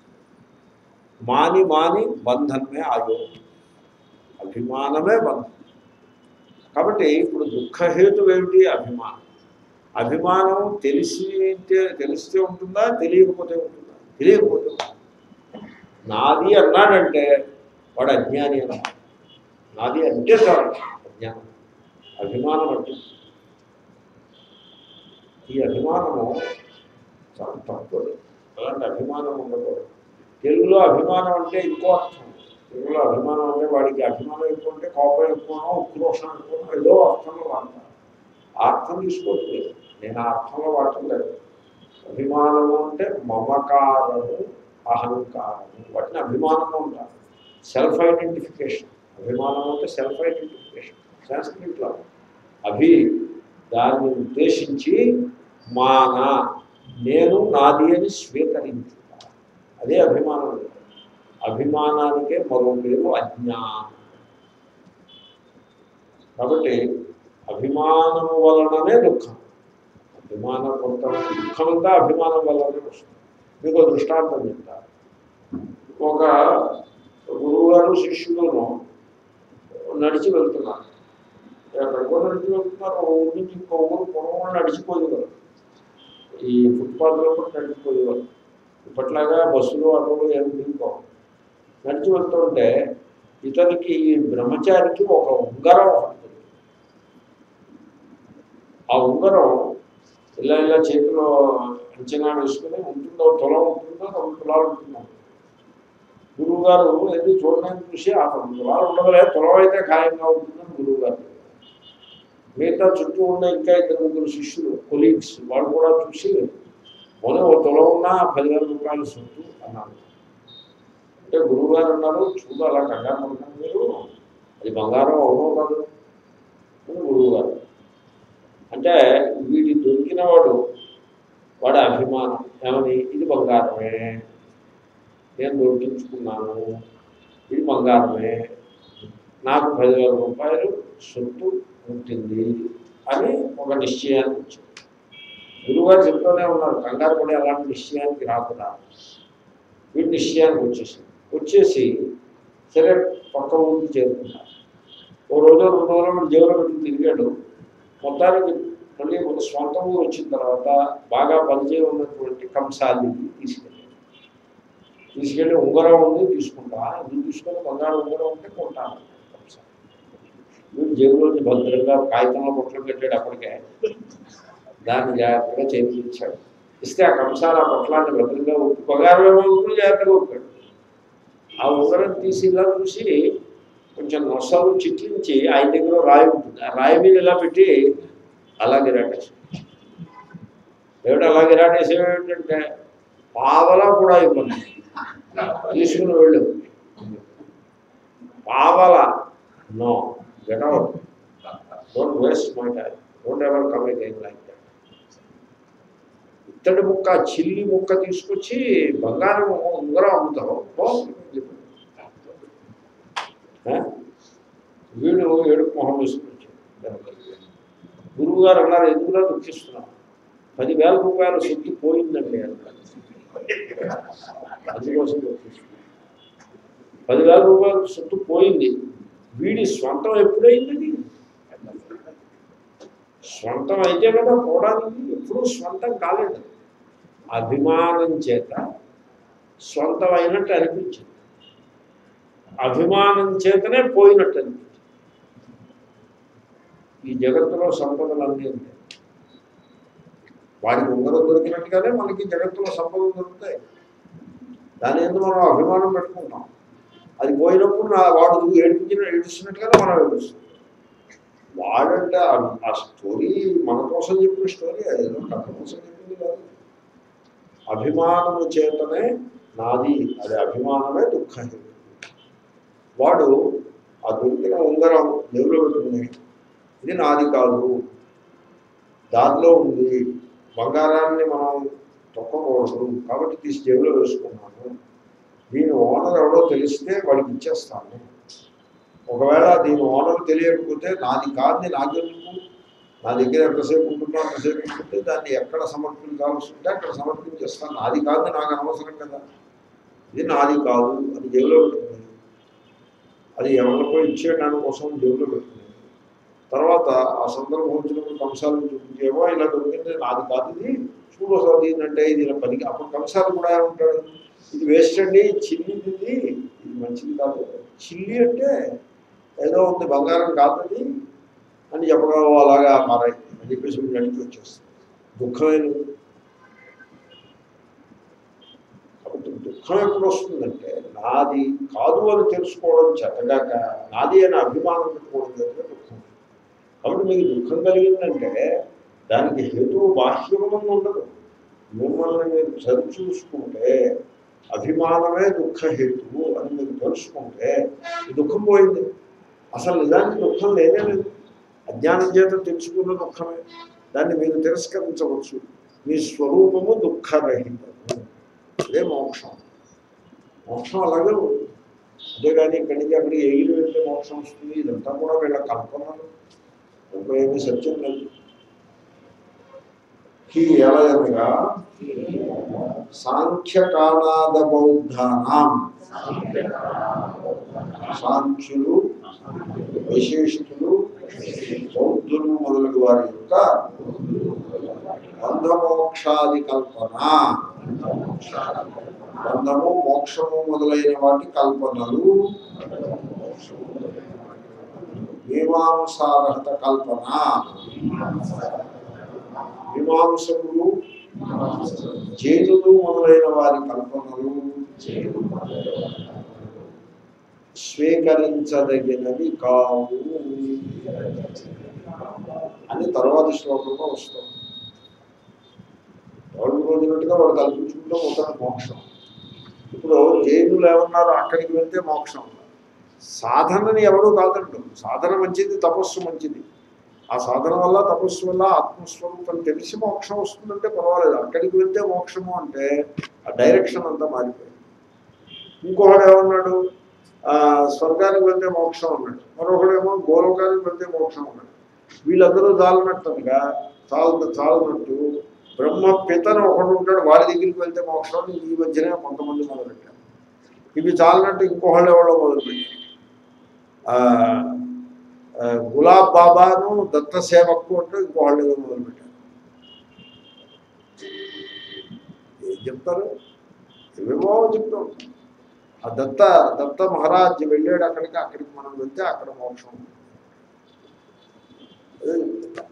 మాని మాని బంధనమే ఆయో అభిమానమే బంధం కాబట్టి ఇప్పుడు దుఃఖహేతు ఏమిటి అభిమానం అభిమానం తెలిసి తెలిస్తే ఉంటుందా తెలియకపోతే ఉంటుందా తెలియకపోతే ఉంటుంది. నాది అన్నాడంటే వాడు అజ్ఞాని అన్నమాట నాది అంటే చాలు అజ్ఞానం అభిమానం అంటే ఈ అభిమానము చాలా తక్కువ అలాంటి అభిమానం ఉండకూడదు తెలుగులో అభిమానం అంటే ఇంకో అర్థం తెలుగులో అభిమానం అంటే వాడికి అభిమానం ఎక్కువ అంటే కోపం ఎక్కువనో ఉక్రోషం ఎక్కువనో ఏదో అర్థంలో వాడతారు ఆ అర్థం తీసుకోవట్లేదు నేను ఆ అర్థంలో వాడట్లేదు అభిమానము అంటే మమకారము అహంకారము వాటిని అభిమానము అంటారు సెల్ఫ్ ఐడెంటిఫికేషన్ అభిమానం అంటే సెల్ఫ్ ఐడెంటిఫికేషన్ సంస్కృతిలో అభి దాన్ని ఉద్దేశించి మాన నేను నాది అని స్వీకరించుట అదే అభిమానం అంటే. అభిమానానికే మరో పేరు అజ్ఞానం కాబట్టి అభిమానము వలననే దుఃఖం అభిమానం కొంత దుఃఖమంతా అభిమానం వల్లనే వస్తుంది మీకు ఒక దృష్టాంతం చెప్తారు ఒక గురువు గారు శిష్యులను నడిచి వెళ్తున్నారు ఎక్కడికో నడిచి వెళ్తున్నారు ఒక ఊరి నుంచి ఇంకో ఊరు పొలం నడిచిపోయేవారు ఈ ఫుట్పాత్లో కూడా నడిచిపోయేవారు ఇప్పట్లాగా బస్సులు ఆటోలు ఏమి దిగుతాం నడిచి వెళ్తుంటే ఇతనికి ఈ బ్రహ్మచారికి ఒక ఉంగరం ఉంటుంది ఆ ఉంగరం ఇలా ఇలా చేతిలో అంచనా వేసుకుని ఉంటుందో తులం ఉంటుందో రెండు తులాలు ఉంటుందో గురువు గారు ఎందుకు చూడడానికి చూసి ఆ రెండు తులాలు ఉండదులే తులం అయితే ఖాయంగా ఉంటుందని గురువు గారు మిగతా చుట్టూ ఉన్న ఇంకా ఇద్దరు ముగ్గురు శిష్యులు కొలీగ్స్ వాళ్ళు కూడా చూసి మొన్న ఓ తులం ఉన్నా పదివేల రూపాయలు సొత్తు అన్నారు అంటే గురువు గారు అన్నారు చూడు అలా కంగారు పడకండి మీరు అది బంగారం అవునో కాదు అని గురువు గారు అంటే వీడి దొరికిన వాడు వాడి అభిమానం ఏమని ఇది బంగారమే నేను దొరికించుకున్నాను ఇది బంగారమే నాకు పదివేల రూపాయలు సొత్తు ఉంటుంది అని ఒక నిశ్చయానికి వచ్చింది గురువుగారు చెప్తూనే ఉన్నారు కంగారు పడి అలాంటి నిశ్చయానికి రాకుండా వీడి నిశ్చయానికి వచ్చేసి వచ్చేసి సరే పక్క ఊరికి చేరుకున్నారు ఓ రోజు రెండు రోజులు వీడు జేబులో పెట్టి తిరిగాడు మొత్తానికి మళ్ళీ ఒక స్వంత ఊరు వచ్చిన తర్వాత బాగా పరిచయం ఉన్నటువంటి కంసాలికి తీసుకెళ్ళాడు తీసుకెళ్ళి ఉంగరం ఉంది తీసుకుంటా ఇది తీసుకొని బంగారం ఉంగరం ఉంటే కొంటాను కంసాలి వీడు జేబులోంచి భద్రంగా కాగితంలో పొట్లు పెట్టాడు అప్పటికే దాన్ని జాగ్రత్తగా చేయించాడు ఇస్తే ఆ కంసాల ఆ పొట్లాన్ని భద్రంగా ఉప్పు బంగారం ఏమో ఉప్పు జాగ్రత్తగా ఉప్పాడు ఆ ఉంగరం తీసి ఇలా చూసి కొంచెం నొసలు చిట్లించి ఆయన దగ్గర రాయి ఉంటుంది ఆ రాయి మీద ఇలా పెట్టి అలా గిరాటేసి ఏమిటి అలా గిరాటేసి ఏమిటంటే పావలా కూడా ఇవ్వండి తీసుకుని వెళ్ళు పావలా no get out don't waste my time don't ever come again like that ఇత్తడి ముక్క చిల్లి ముక్క తీసుకొచ్చి బంగారం ఉంగరం అమ్ముతావు పో. ఆ? వీడు ఏడుపు మొహం వేసుకొచ్చాడు గురువు గారు అన్నారు ఎందుకులా దుఃఖిస్తున్నాం పదివేల రూపాయల సొత్తు పోయిందండి అన్నారు అందుకోసం దుఃఖిస్తున్నాం పదివేల రూపాయల సొత్తు పోయింది వీడి స్వంతం ఎప్పుడైంది స్వంతం అయితే కదా పోవడానికి ఎప్పుడూ స్వంతం కాలేదు అభిమానం చేత స్వంతం అయినట్టు అనిపించింది అభిమానం చేతనే పోయినట్టు అనిపించింది ఈ జగత్తులో సంపదలన్నీ ఉంటాయి వాడికి ఉంగరం దొరికినట్టుగానే మనకి జగత్తులో సంపదలు దొరుకుతాయి దాని ఎందుకు మనం అభిమానం పెట్టుకుంటాం అది పోయినప్పుడు నా వాడు ఏడిపించిన ఏడుస్తున్నట్టుగానే మనం ఏడుస్తాం వాడంటే ఆ- ఆ స్టోరీ మన కోసం చెప్పిన స్టోరీ అదేదో కథ కోసం చెప్పింది కాదు అభిమానము చేతనే నాది అది అభిమానమే దుఃఖం వాడు ఆ దొరికిన ఉంగరం దేవులో పెట్టుకుని ఇది నాది కాదు దారిలో ఉంది బంగారాన్ని మనం తొక్కకూడదు కాబట్టి తీసి జేబులో వేసుకున్నాను దీని ఓనర్ ఎవడో తెలిస్తే వాడికి ఇచ్చేస్తాను ఒకవేళ దీని ఓనర్ తెలియకపోతే నాది కాదని నాకెందుకు నా దగ్గర ఎంతసేపు ఉంటుందో అంతసేపు ఉంటుంటే దాన్ని ఎక్కడ సమర్పించాల్సి ఉంటే అక్కడ సమర్పించేస్తాను నాది కాదు నాకు అనవసరం కదా ఇది నాది కాదు అది జేబులో పెట్టుకుని అది ఎవరికో ఇచ్చే దానికోసం జేబులో పెట్టుకుని తర్వాత ఆ సందర్భం వచ్చినప్పుడు కంసాలను చూపించేమో ఇలా దొరికింది నాది కాదు ఇది చూడు ఒకసారి ఏంటంటే ఇది ఇలా పనికి అప్పుడు కంసాలు కూడా ఏమంటాడు ఇది వేస్ట్ అండి చిల్లిది ఇది ఇది మంచిది కాదు చిల్లి అంటే ఏదో ఉంది బంగారం కాదు అది అని చెప్పగా "ఓ, అలాగా మారాయి అని చెప్పేసి వీళ్ళు నడిచి వచ్చేస్తుంది దుఃఖమైన కాబట్టి దుఃఖం ఎప్పుడు వస్తుందంటే నాది కాదు అని తెలుసుకోవడం చేతగాక నాది అని అభిమానం పెట్టుకోవడం చేత దుఃఖం కాబట్టి మీకు దుఃఖం కలిగిందంటే దానికి హేతువు బాహ్యమునందు ఉండదు మిమ్మల్ని మీరు సరిచూసుకుంటే అభిమానమే దుఃఖ హేతువు అని మీరు తెలుసుకుంటే ఈ దుఃఖం పోయింది అసలు నిజానికి దుఃఖం లేనే లేదు అజ్ఞానం చేత తెలుసుకున్న దుఃఖమే దాన్ని మీరు తిరస్కరించవచ్చు మీ స్వరూపము దుఃఖరహితము అదే మోక్షం మోక్షం అలాగే ఉంది అంతేగాని ఇక్కడి నుంచి అక్కడికి ఎగిరి వెళ్తే మోక్షం వస్తుంది ఇదంతా కూడా వీళ్ళ కల్పనలు ఇంకా ఏమీ సత్యం లేదు హీ ఎలయనగా సాంఖ్యకానాద బౌద్ధానాం సాంఖ్యులు వైశేషికులు బౌద్ధులు మొదలగు వారి యొక్క బంధమోక్షాది కల్పన బంధము మోక్షము మొదలైన వాటి కల్పనలు మీమాంసారహిత కల్పన మీమాంసకులు జైనులు మొదలైన వారి కల్పనలు స్వీకరించదగినవి కావు అని తర్వాత శ్లోకంలో వస్తుంది వాళ్ళు రోజునట్టుగా వాడు కల్పించుకుంటూ పోతాడు మోక్షం ఇప్పుడు జైనులు ఏమన్నారు అక్కడికి వెళ్తే మోక్షం సాధనని ఎవడూ కాదండు సాధన మంచిది తపస్సు మంచిది ఆ సాధన వల్ల తపస్సు వల్ల ఆత్మస్వరూపం తెలిసి మోక్షం వస్తుందంటే పర్వాలేదు అక్కడికి వెళ్తే మోక్షము అంటే ఆ డైరెక్షన్ అంతా మారిపోయింది ఇంకొకడు ఏమన్నాడు ఆ, స్వర్గానికి వెళ్తే మోక్షం అన్నాడు మరొకడేమో గోలోకానికి వెళ్తే మోక్షం అన్నాడు వీళ్ళందరూ చాలనట్టుగా చాలు చాలనట్టు బ్రహ్మ పితను ఒకడు ఉంటాడు వాడి దగ్గరికి వెళ్తే మోక్షం అని ఈ మధ్యనే కొంతమంది మొదలెట్టారు ఇవి చాలనట్టు ఇంకొకళ్ళు ఎవరో మొదలుపెట్టారు ఆ, ఆ, గులాబ్ బాబాను దత్త సేవకు అంటూ ఇంకొకళ్ళు ఏదో మొదలుపెట్టారు ఏం చెప్తారు ఏమేమో చెప్తూ ఉంటారు. ఆ దత్త దత్త మహారాజ్ వెళ్ళాడు అక్కడికి అక్కడికి మనం వెళ్తే అక్కడ మోక్షం ఉంది. అదే చెప్తున్నా.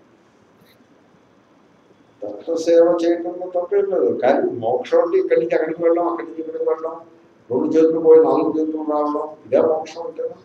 దత్త సేవ చేయడంలో తప్పేం లేదు కానీ మోక్షం అంటే ఇక్కడి నుంచి అక్కడికి వెళ్ళడం అక్కడి నుంచి ఇక్కడికి వెళ్ళడం రెండు చేతులు పోయి నాలుగు చేతులు రావడం ఇదే మోక్షం అంటేనా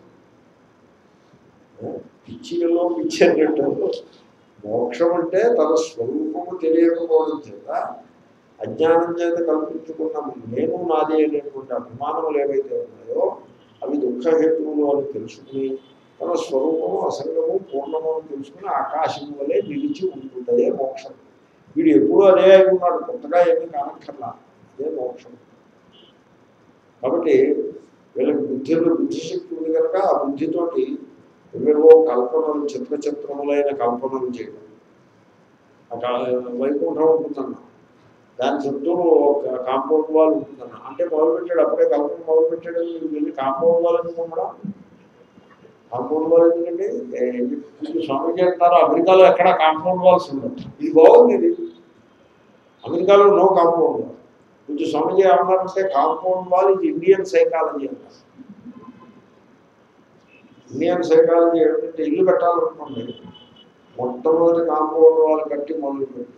పిచ్చిలో పిచ్చి అన్నట్టు మోక్షం అంటే తన స్వరూపము తెలియకపోవడం చేత అజ్ఞానం చేత కల్పించుకున్న నేను నాది అనేటువంటి అభిమానములు ఏవైతే ఉన్నాయో అవి దుఃఖహేతువులు అని తెలుసుకుని తన స్వరూపము అసంగము పూర్ణము అని తెలుసుకుని ఆకాశం వలె నిలిచి ఉంటుందే మోక్షం వీడు ఎప్పుడూ అదే అయి ఉన్నాడు కొత్తగా ఏమీ కానక్కర్లా అదే మోక్షం కాబట్టి వీళ్ళకి బుద్ధిలో బుద్ధిశక్తి ఉంది కనుక ఆ బుద్ధితోటి ఎవేవో కల్పనలు చిత్ర చిత్రములైన కల్పనలు చేయడం అక్కడ వైకుంఠం ఉంటుందన్న దాని చుట్టూ ఒక కాంపౌండ్ వాల్ ఉంటుందన్న అంటే మొదలుపెట్టాడు అప్పుడే కల్పన మొదలుపెట్టాడు వీడు వెళ్ళి కాంపౌండ్ వాల్ ఎందుకు కూడా కాంపౌండ్ వాల్ ఎందుకంటే ఏ, ఇప్పుడు స్వామిజీ అంటారు అమెరికాలో ఎక్కడ కాంపౌండ్ వాల్స్ ఉండవు ఇది బాగుంది ఇది అమెరికాలో నో కాంపౌండ్ వాల్ కొంచెం స్వామిజీ ఏమన్నారంటే కాంపౌండ్ వాల్ ఇది ఇండియన్ సైకాలజీ అంటారు ఇండియన్ సైకాలజీ ఏంటంటే ఇల్లు కట్టాలనుకోండి మొట్టమొదటి కాంపౌండ్ వాల్ కట్టి మొదలు పెట్టు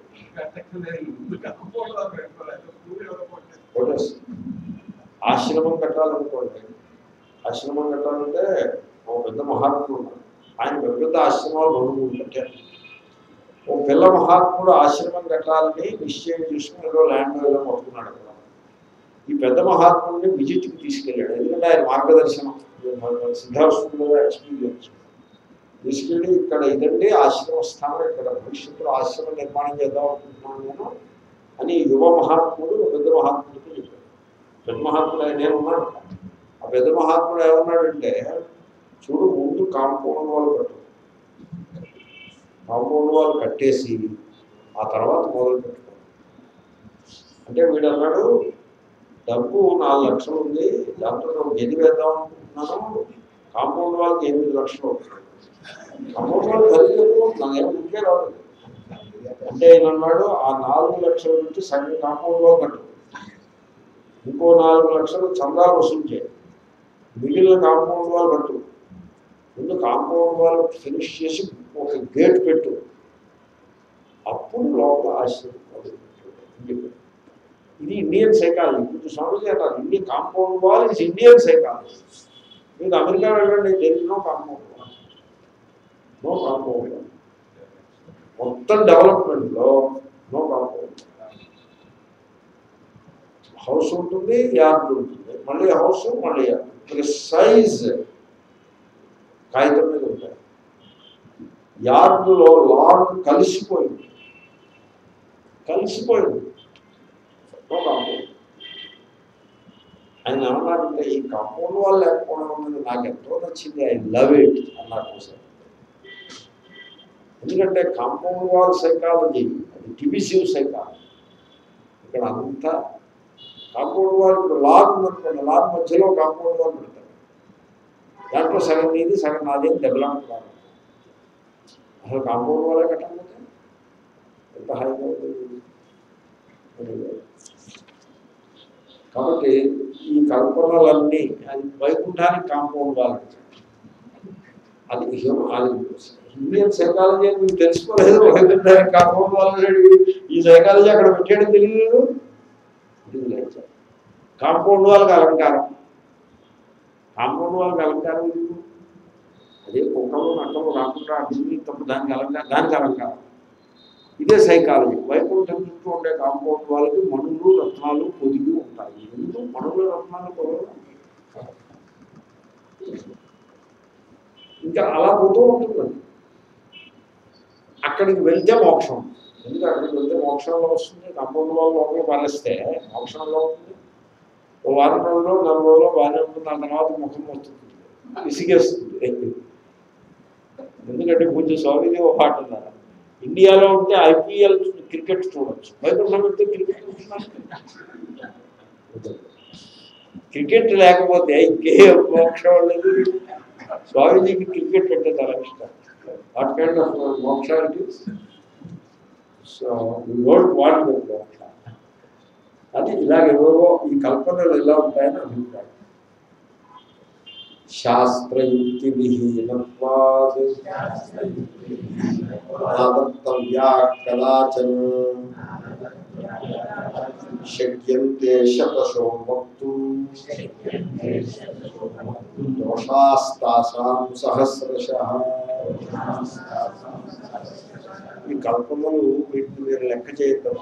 ఫోటోస్ ఆశ్రమం కట్టాలనుకోండి ఆశ్రమం కట్టాలంటే ఒక పెద్ద మహాత్ముడు ఉన్నారు ఆయన పెద్ద పెద్ద ఆశ్రమాలు రెండు మూడు కట్టారు ఒక పిల్ల మహాత్ముడు ఆశ్రమం కట్టాలని నిశ్చయం చేసుకుని ఏదో ల్యాండ్ ఏదో పట్టుకున్నాడు అక్కడ ఈ పెద్ద మహాత్ముడిని విజిట్కి తీసుకెళ్ళాడు ఎందుకంటే ఆయన మార్గదర్శనం సిద్ధార్థుడు ఎక్స్పీరియన్స్ తీసుకెళ్ళి ఇక్కడ ఇదండి ఆశ్రమ స్థానం ఇక్కడ భవిష్యత్తులో ఆశ్రమ నిర్మాణం చేద్దాం అనుకుంటున్నాను నేను అని యువ మహాత్ముడు పెద్ద మహాత్ముడికి చెప్పాడు పెద్ద మహాత్ముడు ఆయన నేను ఉన్నాను ఆ పెద్ద మహాత్ముడు ఏమన్నాడంటే చూడు ముందు కాంపౌండ్ వాళ్ళు కట్టు కాంపౌండ్ వాళ్ళు కట్టేసి ఆ తర్వాత మొదలు పెట్టుకో అంటే వీడు అన్నాడు డబ్బు నాలుగు లక్షలు ఉంది దాంతో నేను గది వేద్దాం అనుకుంటున్నాను కాంపౌండ్ వాళ్ళకి ఎనిమిది లక్షలు అవుతుంది కాంపౌండ్ వాళ్ళు ఖరీదు నాకేం ముఖ్య రాదు అంటే ఈయన అన్నాడు ఆ నాలుగు లక్షల నుంచి సగం కాంపౌండ్ వాళ్ళు కట్టు ఇంకో నాలుగు లక్షలు చందాలు వసూలు చేయి మిగిలిన కాంపౌండ్ వాళ్ళు కట్టు ముందు కాంపౌండ్ వాళ్ళు ఫినిష్ చేసి ఒక గేట్ పెట్టు అప్పుడు లోపల ఆశ్రమం మొదలుపెట్టు అని చెప్పాడు. ఇది ఇండియన్ సైకాలజీ కొంచెం స్వామిజీ అంటారు Indian compound wall is Indian psychology మీకు అమెరికా వెళ్ళండి దేని no compound wall no compound wall మొత్తం డెవలప్మెంట్లో నో కాంపౌండ్ హౌస్ ఉంటుంది యార్డ్ ఉంటుంది మళ్ళీ హౌస్ మళ్ళీ యార్డ్ ప్రిసైజ్ కాగితం మీద ఉంటాయి యార్డులో లాన్ కలిసిపోయింది కలిసిపోయింది నో కాంపౌండ్ ఆయన ఏమన్నారంటే ఈ కాంపౌండ్ వాళ్ళు లేకపోవడం అనేది నాకు ఎంతో నచ్చింది ఐ లవ్ ఇట్ అన్నారు సార్ ఎందుకంటే కాంపౌండ్ వాల్ సైకాలజీ అది టిబిసివ్ సైకాలజీ ఇక్కడ అంతా కాంపౌండ్ వాల్ ఇప్పుడు లాన్ ఉందనుకోండి లాన్ మధ్యలో కాంపౌండ్ వాల్ పెడతారు దాంట్లో సగం నీది సగం నాది అని దెబ్బలాడుతున్నారు అసలు కాంపౌండ్ వాళ్ళే కట్టకపోతే ఎంత హాయిగా ఉంటుంది Anyway. కాబట్టి ఈ కల్పనలన్నీ అది వైకుంఠానికి కాంపౌండ్ వాళ్ళు అది హ్యూమన్ అది ఇండియన్ సైకాలజీ అని మీకు తెలుసుకోలేదు కాంపౌండ్ వాళ్ళు ఈ సైకాలజీ అక్కడ పెట్టేయడం తెలియలేదు కాంపౌండ్ వాళ్ళకి అలంకారం కాంపౌండ్ వాళ్ళకి అలంకారం ఎందుకు అదే కుక్కలు నక్కలు రాకుండా అభివృద్ధి తప్ప దానికి అలంకారం దానికి అలంకారం ఇదే సైకాలజీ వైకుంఠం చుట్టూ ఉండే కాంపౌండ్ వాళ్ళకి మణులు రత్నాలు పొదిగి ఉంటాయి ఎందుకు మణులు రత్నాలు పొదలు ఇంకా అలా పోతూ ఉంటుంది అది. అక్కడికి వెళ్తే మోక్షం ఎందుకు అక్కడికి వెళ్తే మోక్షంలో వస్తుంది కాంపౌండ్ వాళ్ళ లోపల పాలిస్తే మోక్షంలో ఉంటుంది ఓ వారం రోజులు నెల రోజులు బాగానే ఉంటుంది ఆ తర్వాత ముఖం వస్తుంది విసిగేస్తుంది ఎందుకంటే కొంచెం స్వామిజీ ఒక పాట ఉన్నారు ఇండియాలో ఉంటే ఐపీఎల్ క్రికెట్ చూడొచ్చు వైకుంఠం వెళ్తే క్రికెట్ చూస్తున్నారు క్రికెట్ లేకపోతే ఇంకే మోక్షం లేదు స్వామీజీకి క్రికెట్ అంటే చాలా ఇష్టం వాట్ కైండ్ ఆఫ్ మోక్షానికి సో డోంట్ వాంట్ మోక్ష అది ఇలాగేవో ఈ కల్పనలు ఎలా ఉంటాయని అభిప్రాయం శాస్త్రయుక్తి విహీనత్వాద్ ఆదర్తవ్యా కదాచన శక్యంతే శతశో వక్తు దోషాస్తాసాం సహస్రశ ఈ కల్పనలు వీటిని మీరు లెక్క చేయద్దాం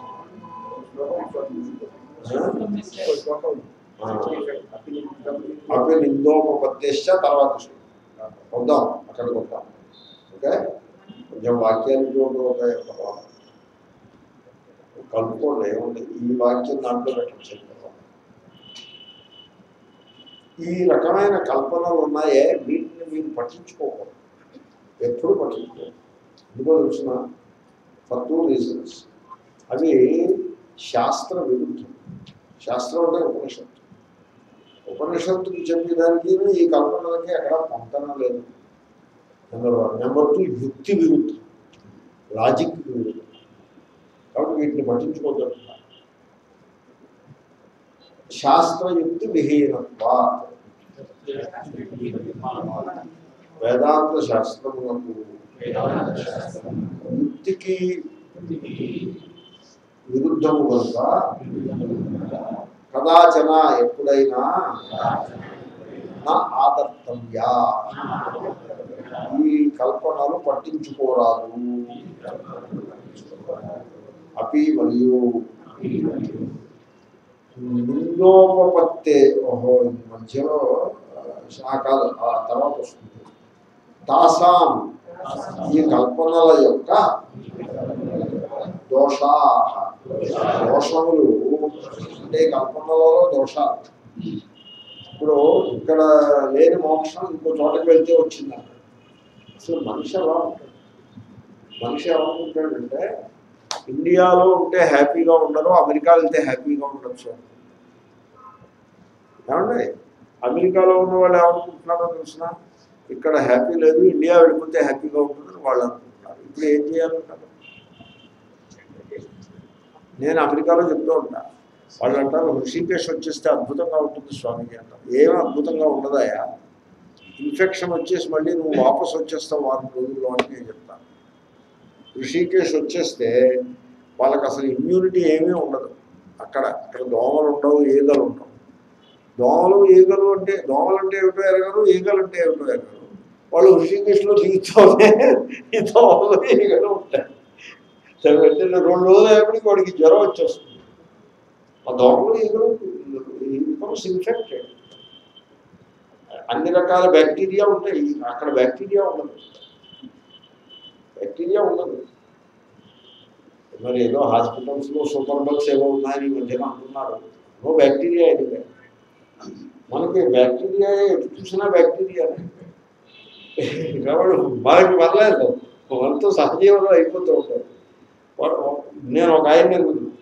అవి నిందోపత్తిష్ట తర్వాత వద్దాం అక్కడికి వద్దాం ఓకే కొంచెం వాక్యాలు చూడబోతాయి తర్వాత కలుపుకోండి ఏముంది ఈ వాక్యం దాంట్లో పెట్టచ్చు ఈ రకమైన కల్పనలు ఉన్నాయే వీటిని మీరు పట్టించుకోకూడదు ఎప్పుడు పట్టించుకోకూడదు ఎందుకో తెలిసిన ఫర్ టూ రీజన్స్ అవి శాస్త్ర విరుద్ధం శాస్త్రం అంటే ఉపనిషత్తు ఉపనిషత్తుకి చెప్పేదానికి ఈ కల్పనలకి ఎక్కడ పొంతన లేదు నెంబర్ వన్ నెంబర్ టూ యుక్తి విరుద్ధం లాజిక్ విరుద్ధం కాబట్టి వీటిని పట్టించుకోగలుగుతారు శాస్త్రయుక్తి విహీనత్వ వేదాంత శాస్త్రములకు యుక్తికి విరుద్ధము కనుక కదాచన ఎప్పుడైనా నా ఆదర్తవ్యా ఈ కల్పనలు పట్టించుకోరాదు అపి మరియు నిందోపత్తే ఓహో ఈ మధ్యలో ఆ కాదు ఆ తర్వాత వస్తుంది తాసాం ఈ కల్పనల యొక్క దోషా దోషములు అంటే కల్పనలలో దోషాలు ఇప్పుడు ఇక్కడ లేని మోక్షం ఇంకో చోటకి వెళ్తే వచ్చిందంట అసలు మనిషి ఎలా ఉంటాడు మనిషి ఎలా ఉంటాడంటే ఇండియాలో ఉంటే హ్యాపీగా ఉండరు అమెరికా వెళ్తే హ్యాపీగా ఉండొచ్చు ఏమండి అమెరికాలో ఉన్న వాళ్ళు ఏమనుకుంటున్నారో తెలిసిన ఇక్కడ హ్యాపీ లేదు ఇండియా వెళ్ళిపోతే హ్యాపీగా ఉంటుందని వాళ్ళు అనుకుంటున్నారు ఇప్పుడు ఏం చేయాలంటారు నేను అమెరికాలో చెప్తూ ఉంటా వాళ్ళు అంటారు హృషికేశ్ వచ్చేస్తే అద్భుతంగా ఉంటుంది స్వామిజీ అంటారు ఏం అద్భుతంగా ఉండదాయా ఇన్ఫెక్షన్ వచ్చేసి మళ్ళీ నువ్వు వాపస్ వచ్చేస్తావు వారం రోజుల్లో అని నేను చెప్తాను ఋషికేశ్ వచ్చేస్తే వాళ్ళకి అసలు ఇమ్యూనిటీ ఏమీ ఉండదు అక్కడ అక్కడ దోమలు ఉండవు ఈగలు ఉండవు దోమలు ఈగలు అంటే దోమలు అంటే ఏమిటో ఎరగరు ఈగలు అంటే ఏమిటో ఎరగరు వాళ్ళు ఋషికేశ్లో దిగుతూనే ఈ దోమలు ఈగలు ఉంటాయి సరే వెంటనే రెండు రోజులు అయ్యేప్పటికి వాడికి జ్వరం వచ్చేస్తుంది ఆ దోమలు ఈగలు బికమ్స్ ఇన్ఫెక్టెడ్ అన్ని రకాల బ్యాక్టీరియా ఉంటాయి అక్కడ బ్యాక్టీరియా ఉండదు బ్యాక్టీరియా ఉండదు మరి ఏదో హాస్పిటల్స్లో సూపర్ బగ్స్ ఏవో ఉన్నాయని ఈ మధ్యన అంటున్నారు నో బ్యాక్టీరియా ఇది మనకి బ్యాక్టీరియా ఎటు చూసినా బ్యాక్టీరియానే కాబట్టి మనకి పర్లేదు మనతో సహజీవనం అయిపోతూ ఉంటారు వాడు- నేను ఒక ఆయన ఎరుగుతున్నాను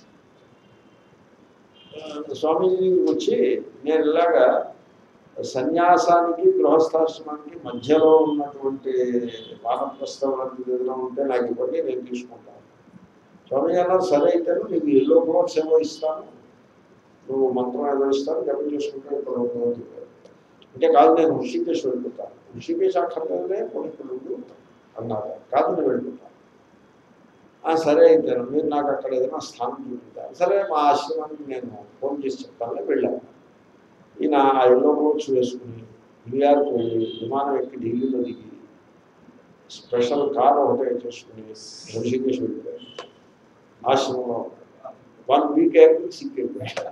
స్వామీజీ వచ్చి నేను ఇలాగా సన్యాసానికి గృహస్థాశ్రమానికి మధ్యలో ఉన్నటువంటి వానప్రస్థం లాంటిది ఏదైనా ఉంటే నాకు ఇవ్వండి నేను తీసుకుంటాను స్వామి అన్నారు సరే అయితే నీకు ఎల్లో క్లోత్స్ ఏమో ఇస్తాను నువ్వు మంత్రం ఏదో ఇస్తాను జపం చేసుకుంటే ఇక్కడ ఉందో చెప్పారు అంటే కాదు నేను ఋషికేశ్ వెళ్ళిపోతాను ఋషికేశ్ అక్కర్లేదే కొన్ని ఇప్పుడు అన్నారు కాదు నేను వెళ్ళిపోతాను "ఆ, సరే అయితే మీరు నాకు అక్కడ ఏదైనా స్థానం చూపించారు సరే మా ఆశ్రమానికి నేను ఫోన్ చేసి చెప్తాను వెళ్ళాను ఈయన ఆ ఎల్లో క్లోత్స్ వేసుకుని న్యూయార్క్ వెళ్ళి విమానం ఎక్కి ఢిల్లీలో దిగి స్పెషల్ కార్ ఒకటే చేసుకుని ఋషికేశ్ వెళ్ళిపోయాడు ఆశ్రమంలో వన్ వీక్ అయిపోయి సిక్ అయిపోయాడు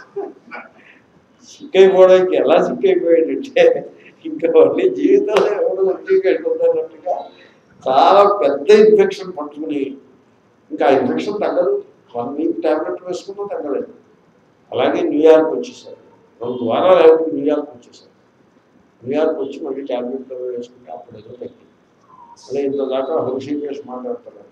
సిక్ అయిపోవడానికి ఎలా సిక్ అయిపోయాడంటే ఇంకా మళ్ళీ జీవితంలో ఎవరు వచ్చి వెళ్ళిపోతున్నట్టుగా చాలా పెద్ద ఇన్ఫెక్షన్ పట్టుకుని ఇంకా ఆ ఇన్ఫెక్షన్ తగ్గదు వన్ వీక్ ట్యాబ్లెట్ వేసుకున్నా తగ్గలేదు అలాగే న్యూయార్క్ వచ్చేసారు రెండు వారాలు అయిపోయి న్యూయార్క్ వచ్చేసారు న్యూయార్క్ వచ్చి మళ్ళీ ట్యాబ్లెట్ వేసుకుంటే అప్పుడు ఏదో తగ్గింది మళ్ళీ ఇంత దాకా హృషికేష్ మాట్లాడతారు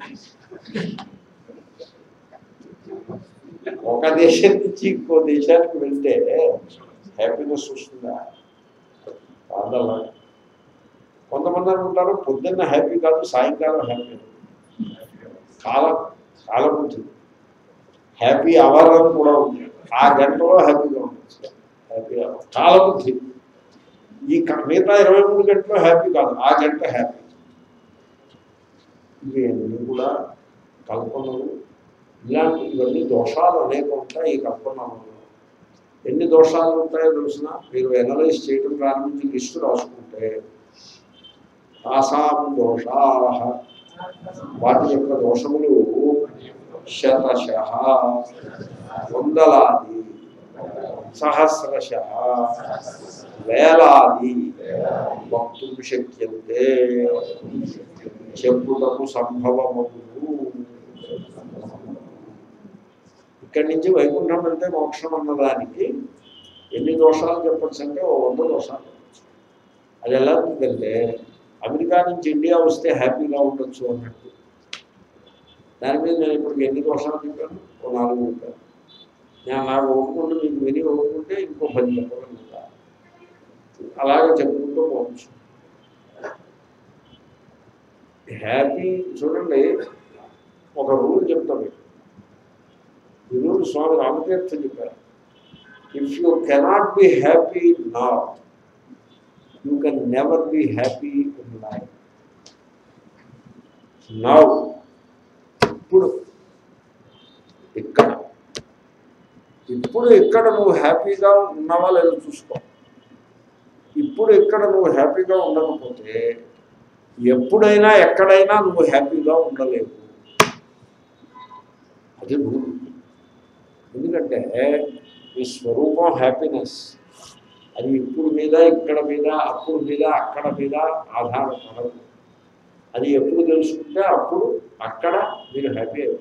ఒక దేశం నుంచి ఇంకో దేశానికి వెళ్తే హ్యాపీనెస్ వస్తుందా కాదలా కొంతమంది అనుకుంటారు పొద్దున్న హ్యాపీ కాదు సాయంకాలం హ్యాపీ కాలం కాలం ఉంటుంది హ్యాపీ అవర్ అని కూడా ఉంది ఆ గంటలో హ్యాపీగా ఉంటుంది హ్యాపీ అవర్ కాలం ఉంది ఈ క- మిగతా ఇరవై మూడు గంటలు హ్యాపీ కాదు ఆ గంట హ్యాపీ ఇవి అన్నీ కూడా కల్పనలు ఇలాంటి ఇవన్నీ దోషాలు అనేక ఉంటాయి ఈ కల్పనలో ఎన్ని దోషాలు ఉంటాయో తెలిసిన మీరు ఎనలైజ్ చేయడం ప్రారంభించి లిస్టు రాసుకుంటే తాసాం దోషా వాటి యొక్క దోషములు శతశ వందలాది సహస్రశ వేలాది వక్తుం శక్యంతే చెప్పుటకు సంభవమగును ఇక్కడి నుంచి వైకుంఠం వెళ్తే మోక్షం అన్నదానికి ఎన్ని దోషాలు చెప్పచ్చు అంటే ఓ వంద దోషాలు చెప్పచ్చు అది ఎలా ఉంటుందంటే అమెరికా నుంచి ఇండియా వస్తే హ్యాపీగా ఉండొచ్చు అన్నట్టు దాని మీద నేను ఇప్పుడు ఎన్ని దోషాలు చెప్పాను ఓ నాలుగు చెప్పాను నేను నాకు ఒప్పుకుంటే మీకు విని ఒప్పుకుంటే ఇంకో పది చెప్పగలుగుతా అలాగే చెప్పుకుంటూ పోవచ్చు హ్యాపీ చూడండి ఒక రూల్ చెప్తాం మీకు ఈ రూల్ స్వామి రామతీర్థ చెప్పారు if you cannot be happy now you can never be happy in life now ఇప్పుడు ఇక్కడ ఇప్పుడు ఇక్కడ నువ్వు హ్యాపీగా ఉన్నావా లేదో చూసుకో ఇప్పుడు ఇక్కడ నువ్వు హ్యాపీగా ఉండకపోతే ఎప్పుడైనా ఎక్కడైనా నువ్వు హ్యాపీగా ఉండలేవు అది రూల్ ఎందుకంటే ఈ స్వరూపం హ్యాపీనెస్ అది ఇప్పుడు మీద ఇక్కడ మీద అప్పుడు మీద అక్కడ మీద ఆధారపడదు అది ఎప్పుడు తెలుసుకుంటే అప్పుడు అక్కడ మీరు హ్యాపీ అవుతారు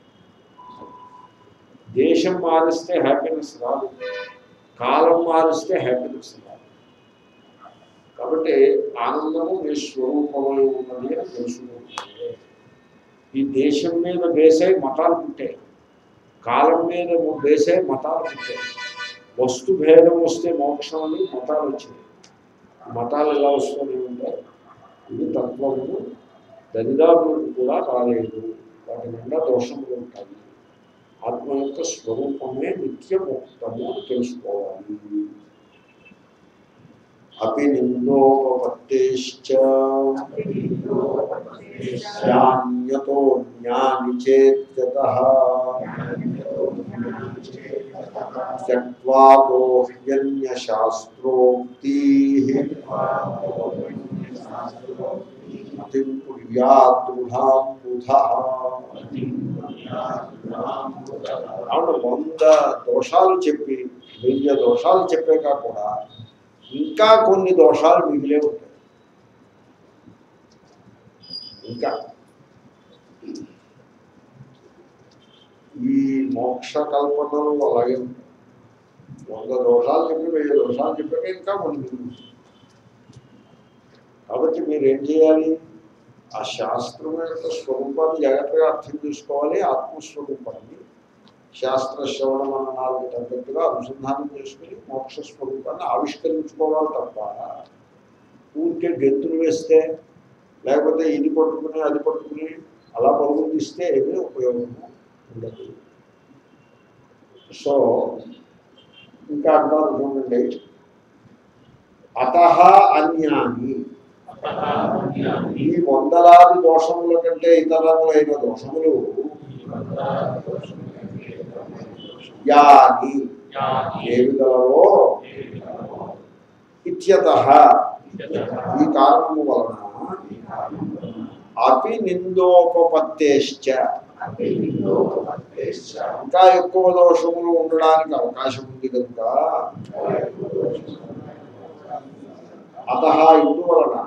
దేశం మారిస్తే హ్యాపీనెస్ రాదు కాలం మారిస్తే హ్యాపీనెస్ రాదు కాబట్టి ఆనందము మీ స్వరూపంలో ఉన్నది అని తెలుసుకుంటుంది ఈ దేశం మీద బేసై మతాలు పుట్టాయి కాలం మీద బేసై మతాలు పుట్టాయి వస్తు భేదం వస్తే మోక్షం అని మతాలు వచ్చినాయి మతాలు ఎలా వస్తూనే ఉంటాయి ఇది తత్వము దరిదాపులకు కూడా రాలేదు వాటి నిండా దోషములు ఉంటాయి ఆత్మ యొక్క స్వరూపమే నిత్యముక్తము అని తెలుసుకోవాలి అపి నిందోపత్తేశ్చ జ్ఞాన్యతో జ్ఞాని చేత్యత త్యక్వాదోహ్యన్య శాస్త్రోక్తి అతిం కుర్యాదృఢాం బుధ అవును వంద దోషాలు చెప్పి వెయ్యి దోషాలు చెప్పాక కూడా ఇంకా కొన్ని దోషాలు మిగిలే ఉంటాయి ఇంకా ఈ మోక్ష కల్పనలు అలాగే ఉంటాయి వంద దోషాలు చెప్పి వెయ్యి దోషాలు చెప్పాక ఇంకా కొన్ని మిగులుతాయి కాబట్టి మీరు ఏం చేయాలి ఆ శాస్త్రం యొక్క స్వరూపాన్ని జాగ్రత్తగా అర్థం చేసుకోవాలి ఆత్మస్వరూపాన్ని శాస్త్ర శ్రవణ మననాలకు తగ్గట్టుగా అనుసంధానం చేసుకుని మోక్ష స్వరూపాన్ని ఆవిష్కరించుకోవాలి తప్ప ఊరికే గెంతులు వేస్తే లేకపోతే ఇది పట్టుకుని అది పట్టుకుని అలా పరుగులు తీస్తే ఏమీ ఉపయోగము ఉండదు సో ఇంకా అంటారు చూడండి అత అన్యాని అత ఈ వందలాది దోషముల కంటే ఇతరములైన దోషములు యాని ఏవి గలవో ఇత్యత ఈ కారణము వలన అపి నిందోపపత్తేశ్చ ఇంకా ఎక్కువ దోషములు ఉండడానికి అవకాశం ఉంది కనుక అత ఇందువలన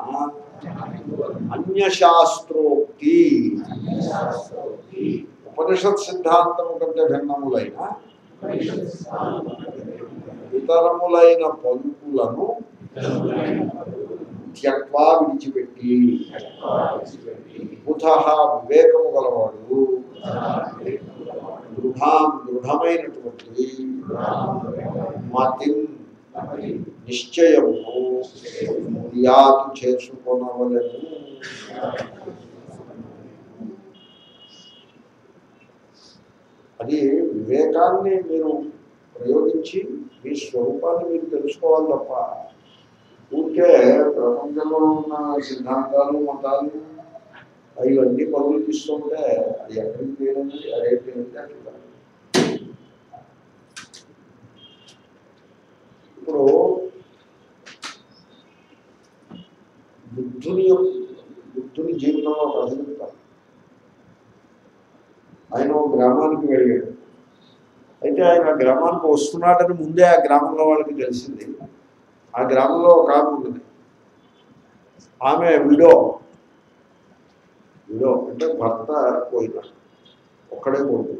అన్యశాస్త్రోక్తి ఉపనిషత్ సిద్ధాంతము కంటే భిన్నములైన ఇతరములైన పలుకులను త్యక్వా విడిచిపెట్టి బుధ వివేకము గలవాడు దృఢాం దృఢమైనటువంటి మతిం నిశ్చయము యాతు చేసుకొనవలను అది వివేకాన్ని మీరు ప్రయోగించి మీ స్వరూపాన్ని మీరు తెలుసుకోవాలి తప్ప ఊరికే ప్రపంచంలో ఉన్న సిద్ధాంతాలు మతాలు అవన్నీ పరుగులు తీస్తుంటే అది ఎక్కడికి పోయినది అదేంటి అంటే అట్లా ఇప్పుడు బుద్ధుని యొక్క- బుద్ధుని జీవితంలో ఒక కథ చెప్తాను ఆయన ఒక గ్రామానికి వెళ్ళాడు అయితే ఆయన ఆ గ్రామానికి వస్తున్నాడని ముందే ఆ గ్రామంలో వాళ్ళకి తెలిసింది ఆ గ్రామంలో ఒక ఆమె ఉన్నది ఆమె విడో విడో అంటే భర్త పోయినాడు ఒక్కడే కొడుకు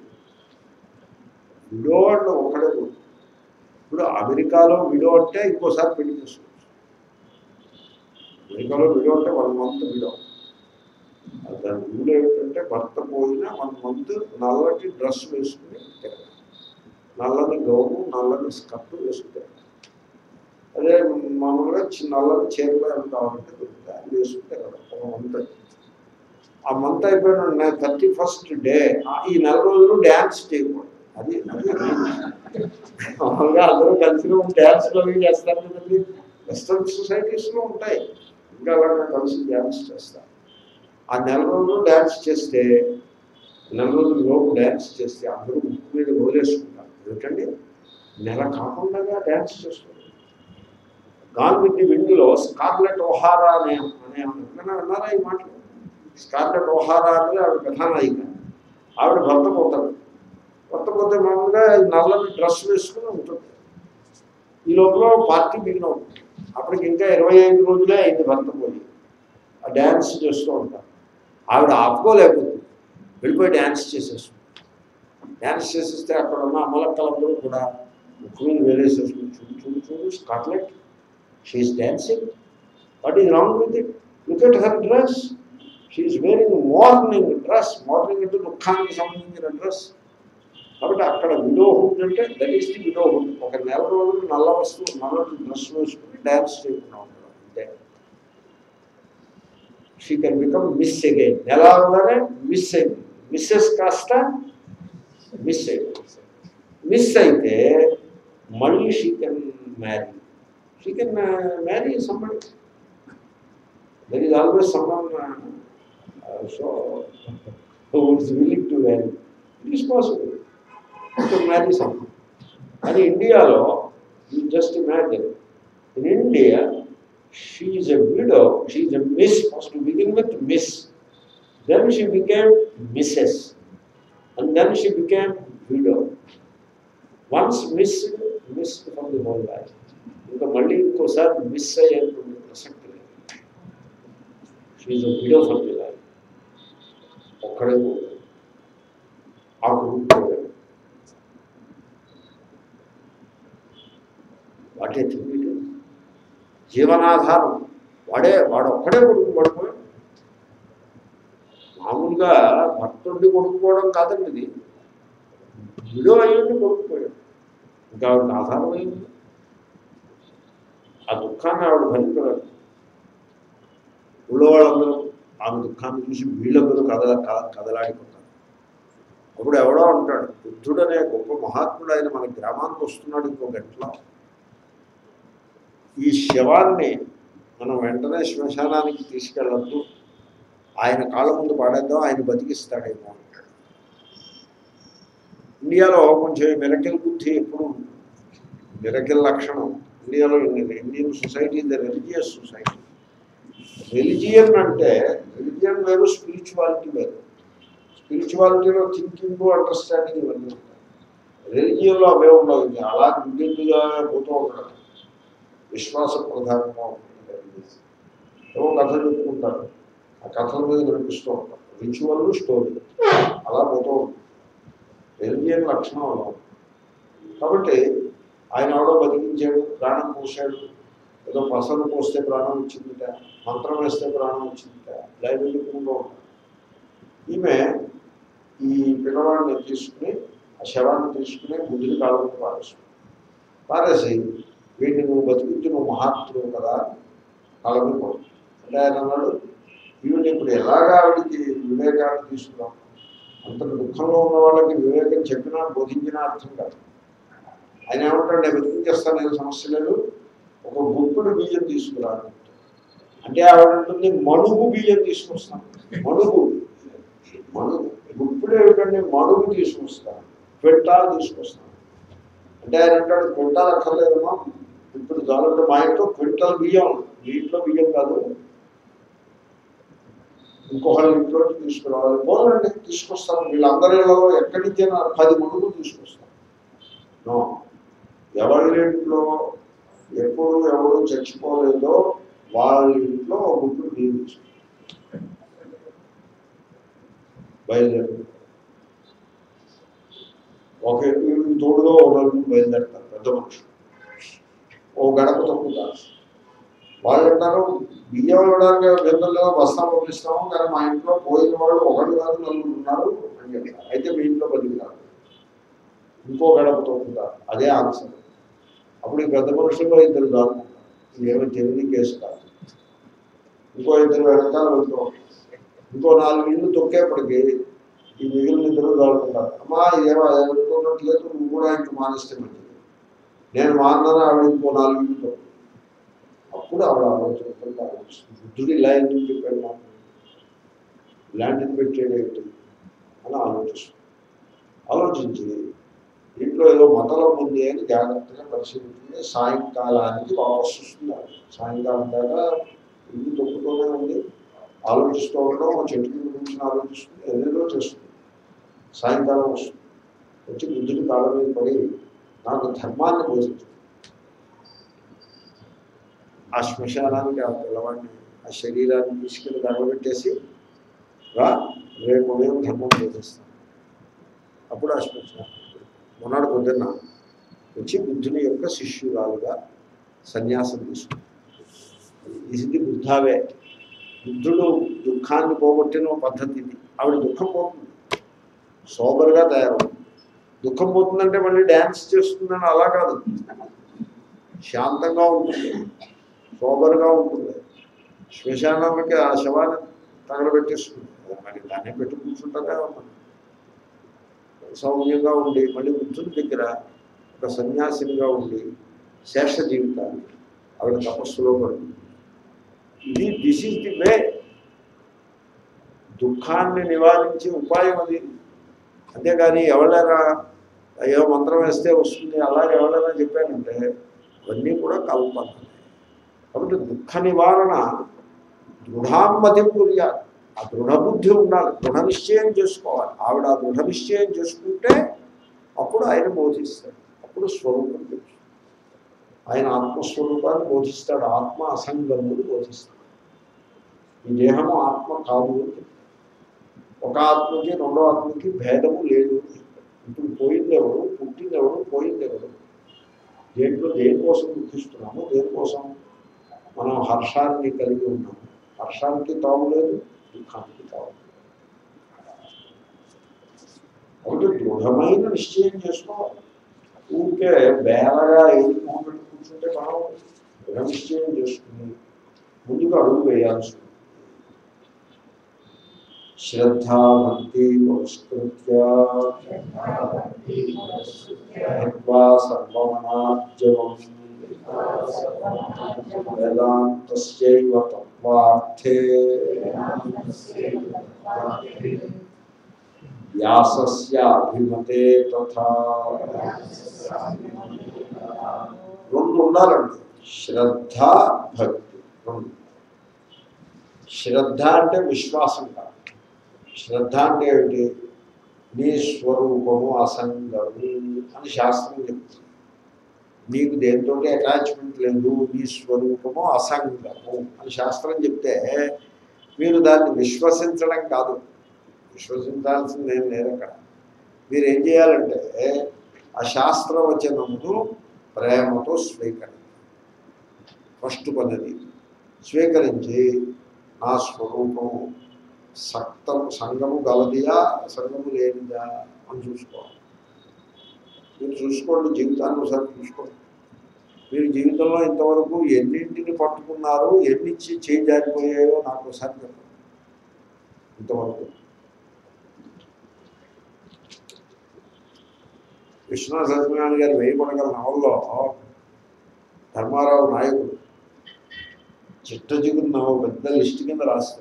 విడో అంటే ఒక్కడే కొడుకు ఇప్పుడు అమెరికాలో విడో అంటే ఇంకోసారి పెళ్లి చేసుకోవచ్చు అమెరికాలో విడో అంటే వన్ మంత్ విడో దాని రూల్ ఏమిటంటే భర్త పోయినా వన్ మంత్ నల్లటి డ్రెస్ వేసుకుని తిరగాలి నల్లని గౌను నల్లని స్కర్ట్ వేసుకుని తిరగాలి అదే మామూలుగా చిన్న నల్లని చీరలు ఏమి కావాలంటే దొరుకుతాయి అది వేసుకుని తిరగడం ఒక మంత్ ఆ మంత్ అయిపోయిన థర్టీ ఫస్ట్ డే ఈ నెల రోజులు డ్యాన్స్ చేయకూడదు అది అది మామూలుగా అందరూ కలిసి డ్యాన్స్లు అవి చేస్తారు కదండి వెస్ట్రన్ సొసైటీస్లో ఉంటాయి ఇంకా అలాగే కలిసి డ్యాన్స్ చేస్తారు ఆ నెల రోజులు డ్యాన్స్ చేస్తే నెల రోజులు లోపు డ్యాన్స్ చేస్తే అందరూ ముక్కు మీద వదిలేసుకుంటారు ఎందుకండి నెల కాకుండా డ్యాన్స్ చేస్తారు గాన్ విత్ ది విండ్లో స్కార్లెట్ ఓహారా అనే అనే ఎప్పుడైనా విన్నారా ఈ మాటలు స్కార్లెట్ ఓహారా అనేది ఆవిడ కథానాయిక ఆవిడ భర్త పోతాడు భర్త పోతే మామూలుగా ఈ నల్లని డ్రెస్ వేసుకుని ఉంటుంది ఈ లోపల పార్టీ బిగిన్ అవుతుంది అప్పటికి ఇంకా ఇరవై ఐదు రోజులే అయింది భర్త పోయి ఆ డ్యాన్స్ చేస్తూ ఉంటారు ఆవిడ ఆపుకోలేకపోతుంది వెళ్ళిపోయి డ్యాన్స్ చేసేస్తుంది డ్యాన్స్ చేసేస్తే అక్కడ ఉన్న అమలక్కలందరూ కూడా ముక్కు మీద వేలేసేసుకుని చూడు చూడు చూడు Scarlett she's dancing what is wrong with it look at her dress she's wearing mourning dress mourning అంటే దుఃఖానికి సంబంధించిన డ్రెస్ కాబట్టి అక్కడ విడోహుడ్ అంటే దట్ ఈస్ ది విడోహుడ్ ఒక నెల రోజులు నల్ల వస్తువు నల్లటి డ్రెస్ వేసుకుని డ్యాన్స్ చేయకుండా ఉంటారు అంతే she can become miss again నెల అవగానే మిస్ అయింది మిస్సెస్ కాస్త మిస్ అయింది మిస్ అయితే మళ్ళీ she can marry she can marry somebody there is always someone so it's willing to marry it is possible to marry someone కానీ ఇండియాలో you just imagine in India she is a widow, she is a miss, first to begin with miss. Then she became missus. And then she became widow. Once missed, missed from the whole life. ఇంకా మళ్ళీ ఇంకోసారి miss అయ్యేటువంటి ప్రసక్తి లేదు she a widow for the life ఒక్కడే పోతాడు ఆ కొడుకు పోయాడు వాటే తిరిగి జీవనాధారం వాడే వాడు ఒక్కడే కొడుకు పడిపోయాడు మామూలుగా భర్తుండి కొడుకుపోవడం కాదండి ఇది విడో అయ్యుండి కొడుకుపోయాడు ఇంకా ఆవిడకి ఆధారం అయింది ఆ దుఃఖాన్ని ఆవిడ భరించలేదు ఊళ్ళో వాళ్ళందరూ ఆమె దుఃఖాన్ని చూసి వీళ్ళందరూ కదల క- కదలాడిపోతారు అప్పుడు ఎవడో అంటాడు బుద్ధుడనే గొప్ప మహాత్ముడు ఆయన మన గ్రామానికి వస్తున్నాడు ఇంకో గంటలో ఈ శవాన్ని మనం వెంటనే శ్మశానానికి తీసుకెళ్ళద్దు ఆయన కాళ్ళ ముందు పాడేద్దాం ఆయన బతికిస్తాడేమో అంటాడు ఇండియాలో కొంచెం మిరకిల్ బుద్ధి ఎప్పుడు మిరకిల్ లక్షణం ఇండియాలో Indian society is the religious society religion అంటే రిలిజియన్ వేరు స్పిరిచువాలిటీ వేరు స్పిరిచువాలిటీలో థింకింగ్ అండర్స్టాండింగ్ ఇవన్నీ ఉంటాయి రిలిజియన్లో అవే ఉండవు ఇది అలా గుడ్డెద్దుగా పోతూ ఉంటాడు విశ్వాస ప్రధానంగా ఉంటుంది religion. ఏవో కథలు చెప్పుకుంటారు ఆ కథల మీద నడిపిస్తూ ఉంటారు రిచువల్ స్టోరీ అలా పోతూ ఉంటుంది రిలిజియన్ లక్షణం అలా ఉంటుంది. కాబట్టి ఆయన ఎవడో బతికించాడు ప్రాణం పోసాడు ఏదో పసలు పోస్తే ప్రాణం వచ్చిందిట మంత్రం వేస్తే ప్రాణం వచ్చిందిట ఇలా వెళ్ళకుండా ఉంటారు ఈమె ఈ పిల్లవాడిని తీసుకుని ఆ శవాన్ని తీసుకుని బుద్ధుడి కాలంలో పారేస్తుంది పారేసి వీడిని నువ్వు బతికించి నువ్వు మహాత్ముడు కదా కాలంలో పోతుంది అంటే ఆయన అన్నాడు ఈవిడ ఇప్పుడు ఎలాగా ఆవిడికి వివేకాన్ని తీసుకున్నాం అంత దుఃఖంలో ఉన్న వాళ్ళకి వివేకం చెప్పినా బోధించినా అర్థం కాదు ఆయన ఏమంటాడు నేను బతికించేస్తాను ఏం సమస్య లేదు ఒక గుప్పుడు బియ్యం తీసుకురా అని చెప్తాడు. అంటే ఆవిడ ఉంటుంది మణుగు బియ్యం తీసుకొస్తాను మణుగు మణుగు గుప్పుడు ఏమిటంటే మణుగు తీసుకొస్తాను పెట్టాలు తీసుకొస్తాను అంటే ఆయన అంటాడు క్వింటాల్ అక్కర్లేదమ్మా ఇప్పుడు చాలంటే మా ఇంట్లో క్వింటల్ బియ్యం మీ ఇంట్లో బియ్యం కాదు ఇంకొకరి ఇంట్లో నుంచి తీసుకురావాలి పోలండి తీసుకొస్తాను వీళ్ళందరిలో ఎక్కడి నుంచైనా పది మడుగులు తీసుకొస్తాను నో ఎవరి ఇంట్లో ఎప్పుడు ఎవరు చచ్చిపోలేదో వాళ్ళ ఇంట్లో ఒక గుడ్డు బియ్యం తీసుకుంటారు బయలుదేరు ఒక వీడికి తోడుగా ఒక నలుగురు బయలుదేరతారు పెద్ద మనుషులు ఓ గడప తప్పుగా వాళ్ళు అంటారు బియ్యం ఇవ్వడానికి బిందెల్లో బస్తా పంపిస్తాము కానీ మా ఇంట్లో పోయిన వాళ్ళు ఒకటి కాదు నలుగురు ఉన్నారు అని చెప్తారు అయితే మీ ఇంట్లో బతికినారు ఇంకో గడప తప్పుగా అదే ఆన్సర్ అప్పుడు ఈ పెద్ద మనుషుల్లో ఇద్దరు దాటుకుంటారు ఇదేమో తెలియని కేసు కాదు ఇంకో ఇద్దరు వెనకాల వెళ్తూ ఉంటారు ఇంకో నాలుగు ఇల్లు తొక్కేప్పటికి ఈ మిగిలిన ఇద్దరు దాడుకుంటారు అమ్మా ఏమో అనుకున్నట్లేదు నువ్వు కూడా ఇంక మానేస్తే మంచిది నేను మాన్నాను ఆవిడ ఇంకో నాలుగు ఇల్లు తొక్కు అప్పుడు ఆవిడ ఆలోచన ఆలోచిస్తుంది బుద్ధుడు ఇలా ఎందుకు చెప్పాడు నాకు ఇలాంటిది పెట్టేదేంటి అని ఆలోచిస్తుంది ఆలోచించి దీంట్లో ఏదో మతలం ఉంది అని జాగ్రత్తగా పరిశీలించింది సాయంకాలానికి వాపస్ వస్తుంది ఆవిడ. సాయంకాలం దాకా ఇల్లు తొక్కుతూనే ఉంది ఆలోచిస్తూ ఉండడం ఒక చెట్టు కింద కూర్చొని ఆలోచిస్తుంది ఎన్నెన్నో చేస్తుంది సాయంకాలం వస్తుంది వచ్చి బుద్ధుడి కాళ్ళ మీద పడి నాకు ధర్మాన్ని బోధించు ఆ శ్మశానానికి ఆ పిల్లవాడిని ఆ శరీరాన్ని తీసుకెళ్ళి దండబెట్టేసి రా రేపు ఉదయం ధర్మం బోధిస్తాను అప్పుడు ఆ శ్మశానం మొన్నటి పొద్దున్న వచ్చి బుద్ధుని యొక్క శిష్యురాలుగా సన్యాసం తీసుకుంది ఇది బుద్ధావే బుద్ధుడు దుఃఖాన్ని పోగొట్టిన పద్ధతి ఇది ఆవిడ దుఃఖం పోతుంది సోబర్గా తయారవుతుంది దుఃఖం పోతుందంటే మళ్ళీ డ్యాన్స్ చేస్తుందని అలా కాదు శాంతంగా ఉంటుంది సోబర్గా ఉంటుంది శ్మశానానికి ఆ శవాన్ని తగలబెట్టేస్తుంది మరి దాన్ని పెట్టి కూర్చుంటారా ఉంటుంది సౌమ్యంగా ఉండి మళ్ళీ బుద్ధుని దగ్గర ఒక సన్యాసినిగా ఉండి శేష జీవితాన్ని ఆవిడ తపస్సులో పడుతుంది ఇది దిస్ ఈజ్ ది వే దుఃఖాన్ని నివారించే ఉపాయం అది అంతేగాని ఎవరైనా అయ్యో మంత్రం వేస్తే వస్తుంది అలాగే ఎవరైనా చెప్పానంటే అవన్నీ కూడా కల్పన కాబట్టి దుఃఖ నివారణ దృఢామ్మతి పూర్యాలి ఆ దృఢ బుద్ధి ఉండాలి దృఢ నిశ్చయం చేసుకోవాలి ఆవిడ ఆ దృఢ నిశ్చయం చేసుకుంటే అప్పుడు ఆయన బోధిస్తాడు అప్పుడు స్వరూపం తెలుసు ఆయన ఆత్మస్వరూపాన్ని బోధిస్తాడు ఆత్మ అసంగముడు బోధిస్తాడు ఈ దేహము ఆత్మ కాదు అని చెప్తాడు. ఒక ఆత్మకి రెండో ఆత్మకి భేదము లేదు అని చెప్తాడు. ఇప్పుడు పోయిందెవడు పుట్టిందెవడు పోయిందెవడు దేంట్లో దేనికోసం దుఃఖిస్తున్నాము దేనికోసం మనం హర్షాన్ని కలిగి ఉన్నాము హర్షానికి తావు లేదు దుఃఖానికి తావు లేదు కాబట్టి దృఢమైన నిశ్చయం చేసుకోవాలి ఊరికే బేలగా ఏది మొహం పెట్టి కూర్చుంటే మనం దృఢ నిశ్చయం చేసుకుని ముందుకు అడుగు వేయాల్సి ఉంది శ్రద్ధా భక్తి పురస్కృత్య హిత్వా సర్వమనార్జవం వేదాంతస్యైవ తత్వార్థే వ్యాసస్య అభిమతే తథా రెండు ఉండాలండి శ్రద్ధ భక్తి రెండు శ్రద్ధ అంటే విశ్వాసం కాదు శ్రద్ధ అంటే ఏమిటి నీ స్వరూపము అసంగము అని శాస్త్రం చెప్తుంది నీకు దేంతో అటాచ్మెంట్ లేదు నీ స్వరూపము అసంగము అని శాస్త్రం చెప్తే మీరు దాన్ని విశ్వసించడం కాదు విశ్వసించాల్సింది ఏం లేదు అక్కడ మీరు ఏం చేయాలంటే ఆ శాస్త్రవచనమును ప్రేమతో స్వీకరించాలి ఫస్ట్ పద్ధతి స్వీకరించి నా స్వరూపము సక్తం సంగము గలదియా సంగము లేనిదా అని చూసుకోవాలి మీరు చూసుకోండి జీవితాన్ని ఒకసారి చూసుకోండి మీరు జీవితంలో ఇంతవరకు ఎన్నింటిని పట్టుకున్నారు ఎన్ని చేయి జారిపోయాయో నాకు ఒకసారి చెప్పండి ఇంతవరకు విశ్వనాథ సత్యనారాయణ గారు వేయబడగల నవల్లో ధర్మారావు నాయకుడు చిట్ట చిగురు నవ పెద్ద లిస్ట్ కింద రాస్తాడు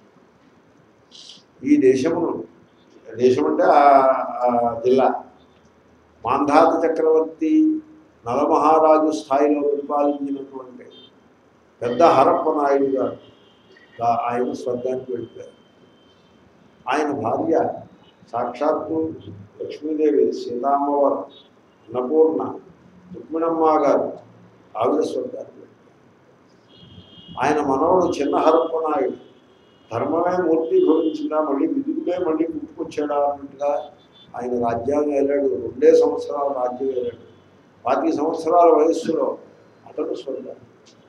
ఈ దేశమును దేశం అంటే ఆ- ఆ జిల్లా మాంధాత చక్రవర్తి నలమహారాజు స్థాయిలో పరిపాలించినటువంటి పెద్ద హరప్ప నాయుడు గారు గా- ఆయన స్వర్గానికి వెళ్ళిపోయారు ఆయన భార్య సాక్షాత్తు లక్ష్మీదేవి సీతామ్మవారు అన్నపూర్ణ రుక్మిణమ్మ గారు ఆవిడ స్వర్గానికి వెళ్ళిపోయారు ఆయన మనవడు చిన్న హరప్ప నాయుడు ధర్మమే మూర్తి భవించిందా మళ్ళీ విధుడే మళ్ళీ పుట్టుకొచ్చాడా అన్నట్టుగా ఆయన రాజ్యాన్ని వెళ్ళాడు రెండే సంవత్సరాలు రాజ్యం వెళ్ళాడు పాతిక సంవత్సరాల వయస్సులో అతను స్వర్గాన్ని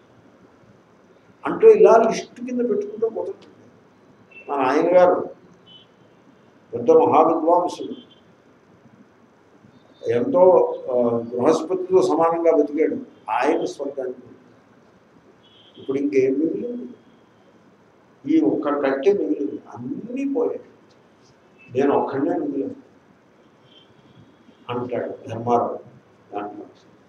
అంటూ ఇలా లిస్టు కింద పెట్టుకుంటూ పోతుంది మన ఆయన గారు పెద్ద మహావిద్వాంసుడు ఎంతో ఆ, బృహస్పతితో సమానంగా బతికాడు ఆయన స్వర్గానికి వెళ్ళాడు. ఇప్పుడు ఇంకేం మిగిలింది ఈ ఒక్క కట్టె మిగిలింది అన్నీ పోయాయి నేను ఒక్కడనే మిగిలింది అంటాడు ధర్మారావు దాంట్లో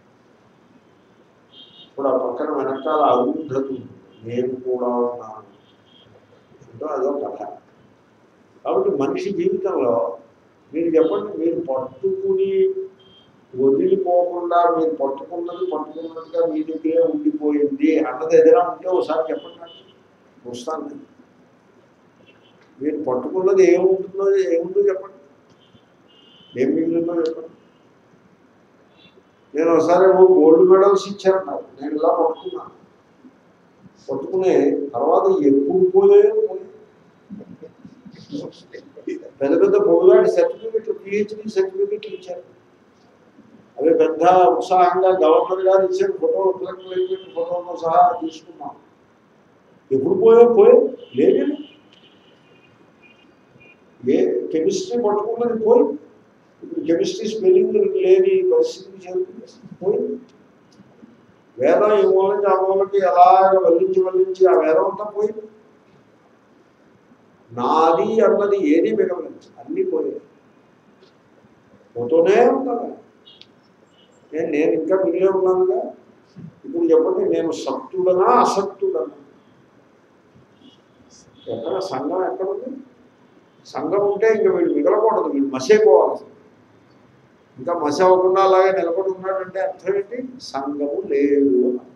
ఇప్పుడు ఆ పక్కన వెనకాల అరుంధతి నేను కూడా ఉన్నాను అంటూ అదో కథ కాబట్టి మనిషి జీవితంలో మీరు చెప్పండి మీరు పట్టుకుని వదిలిపోకుండా మీరు పట్టుకున్నది పట్టుకున్నట్టుగా మీ దగ్గరే ఉండిపోయింది అన్నది ఏదైనా ఉంటే ఒకసారి చెప్పండి నాకు చూస్తాను నేను మీరు పట్టుకున్నది ఏముంటుందో ఏముందో చెప్పండి ఏం మిగిలిందో చెప్పండి నేను ఒకసారి ఏమో గోల్డ్ మెడల్స్ ఇచ్చాను నాకు నేను ఇలా పట్టుకున్నాను పట్టుకునే తర్వాత ఎప్పుడు పోయాయో పోయాయి పెద్ద పెద్ద పొడుగాడి సర్టిఫికెట్లు పిహెచ్డి సర్టిఫికెట్లు ఇచ్చారు అవి పెద్ద ఉత్సాహంగా గవర్నర్ గారు ఇచ్చారు ఫోటో కలెక్టర్ అయిపోయిన ఫోటోతో సహా తీసుకున్నాం ఎప్పుడు పోయో పోయే లేదు ఏ కెమిస్ట్రీ పట్టుకున్నది పోయి ఇప్పుడు కెమిస్ట్రీ స్పెల్లింగ్ లేని పరిస్థితికి చేరుతుంది పోయింది వేదం ఈ మూల నుంచి ఆ మూలకి ఎలాగ వల్లించి వల్లించి ఆ వేదం అంతా పోయింది నాది అన్నది ఏది మిగలేదు అన్నీ పోయాయి పోతూనే ఉంటాను నేను నేను ఇంకా మిగిలే ఉన్నానుగా ఇప్పుడు చెప్పండి నేను సక్తుడనా అసక్తుడనా ఎక్కడ సంఘం ఎక్కడ ఉంది సంఘం ఉంటే ఇంకా వీడు మిగలకూడదు వీడు మసైపోవాలి ఇంకా మసి అవ్వకుండా అలాగే నిలబడి ఉన్నాడంటే అర్థం ఏంటి సంఘము లేదు అని అర్థం.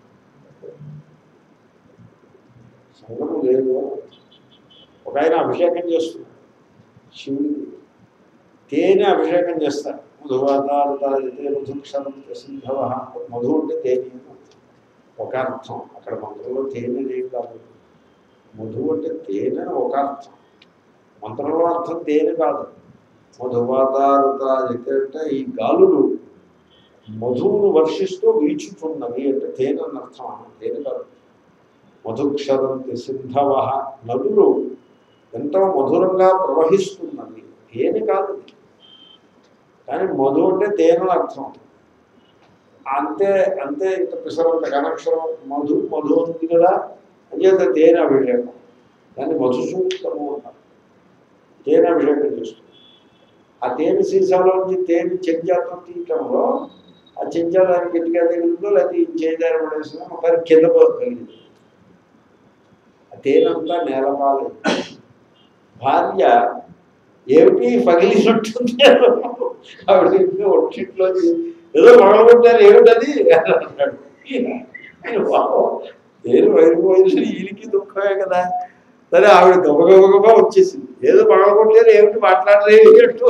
సంఘము లేదు అని అర్థం. ఒక ఆయన అభిషేకం చేస్తున్నాడు శివుడికి తేనె అభిషేకం చేస్తారు మధువాతారుతే మధుక్షరం ప్రసిద్ధవ మధు అంటే తేనె అని అర్థం. ఒక అర్థం అక్కడ మంత్రంలో తేనె లేదు కాదు మధు అంటే తేనె అని ఒక అర్థం మంత్రంలో అర్థం తేనె కాదు మధువాతారుత అంటే ఈ గాలులు మధువును వర్షిస్తూ వీచుతున్నవి అంటే తేనె అని అర్థం తేనె కాదు మధుక్షరంతి సింధవ నదులు ఎంతో మధురంగా ప్రవహిస్తున్నది తేనె కాదు ఇది. కానీ మధు అంటే తేనె అర్థం అంతే అంతే ఇంత పిసరంత కనక్షరం మధు మధు ఉంది కదా అంచేత తేనె అభిషేకం దాన్ని మధు సూక్తము అంటారు తేనె అభిషేకం చేస్తుంది ఆ తేనె సీసాలో నుంచి తేనె చెంజాతో తీయటంలో ఆ ఆ చెంచా దానికి గట్టిగా తగిలిందో లేకపోతే ఈ చేదారి పడేసినా మొత్తానికి కింద పో- తగిలింది ఆ తేనంతా నేలపాలి భార్య ఏమిటి పగిలినట్టుంది ఆవిడ ఒంటిట్లో ఏదో పగలగొట్టారు ఏమిటది అని అన్నాడు ఆయన పాపం నేను వైరిపోయింది ఈయనకి దుఃఖమే కదా సరే ఆవిడ గబగబగబా వచ్చేసింది ఏదో పగలగొట్టారు ఏమిటి మాట్లాడలేదు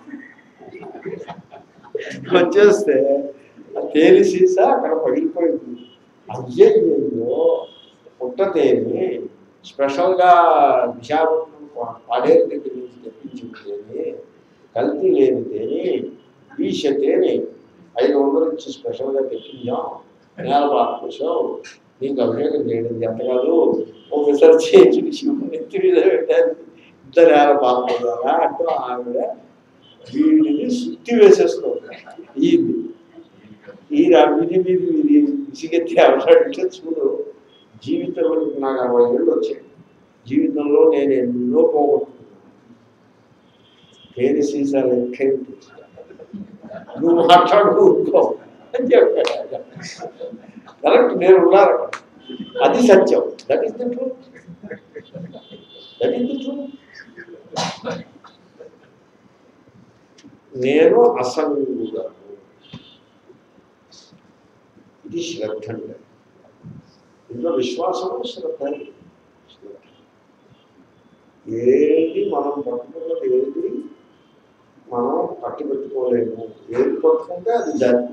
వచ్చేస్తే ఆ తేలి సీసా అక్కడ పగిలిపోయింది అయ్యయ్యో పుట్ట తేలి స్పెషల్గా విశాఖపట్నం పా- పాడేరు దగ్గర నుంచి తెప్పించిన తేని కల్తీ లేని తేని ఈష తేని ఐదు వందలు ఇచ్చి స్పెషల్గా తెప్పించాం నేల బాగా నీకు అభిషేకం చేయడం ఎంత కాదు ఒకసారి చేసి శివుని ఎత్తి మీద పెట్టారు ఇంత నేల బాగుందా అంటూ ఆవిడ వీడిని సుత్తి వేసేస్తుంది ఈయన్ని ఈ విధి వీధి వీధి విసిగెత్తి ఆవిడంటే చూడు జీవితంలో నాకు అరవై ఏళ్ళు వచ్చాయి జీవితంలో నేను ఎన్నో పోగొట్టుకున్నాను తేనె సీసాలు ఎక్కేంటి నువ్వు మాట్లాడు ఊరుకో అని చెప్పాడు కరెక్ట్ నేను ఉన్నారు అక్కడ. అది సత్యం that is the truth that is the truth నేను అసంగుడను ఇది శ్రద్ధ అంటే ఇంట్లో విశ్వాసము శ్రద్ధ శ్రద్ధ ఏది మనం పట్టుకున్నది ఏది మనం పట్టి పెట్టుకోలేము ఏది పట్టుకుంటే అది దాన్ని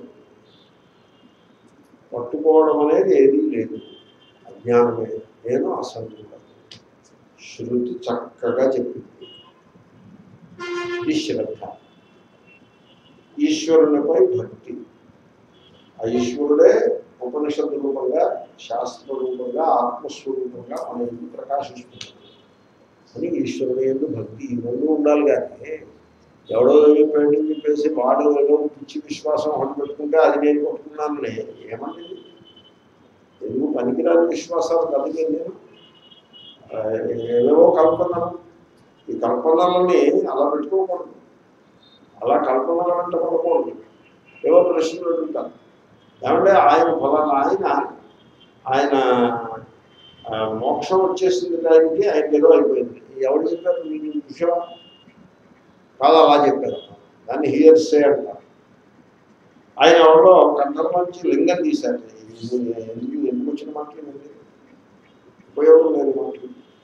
పట్టుకోవడం అనేది ఏదీ లేదు అజ్ఞానమే నేను అసంతుడను శృతి చక్కగా చెప్పింది ఇది శ్రద్ధ ఈశ్వరునిపై భక్తి ఆ ఈశ్వరుడే ఉపనిషత్తు రూపంగా శాస్త్ర రూపంగా ఆత్మస్వరూపంగా మన ఎందుకు ప్రకాశిస్తుంది అని ఈశ్వరుడు ఎందు భక్తి ఈ రెండు ఉండాలి కానీ ఎవడో చెప్పాడని చెప్పేసి వాడు ఏదో పిచ్చి విశ్వాసం ఒకటి పెట్టుకుంటే అది నేను కొట్టుకున్నానని ఏమండి ఎందుకు పనికిరాని విశ్వాసాలు కలిగే నేను ఆ, ఏవేవో కల్పనలు ఈ కల్పనలని అలా పెట్టుకోకూడదు అలా కల్పనలు వెంట పడకూడదు ఏవో ప్రశ్నలు అడుగుతాను ఏమంటే ఆయన ఫలానా ఆయన ఆయన ఆ, మోక్షం వచ్చేసింది దానికి ఆయన ఏదో అయిపోయింది ఎవరు చెప్పారు మీకు ఈ విషయం కాదు అలా చెప్పారు దాన్ని హియర్సే అంటారు ఆయన ఎవరో కంఠంలోంచి లింగం తీశారు ఇది ఎందుకు ఎందుకు వచ్చిన మాటలు ఉపయోగం లేదు మాటలు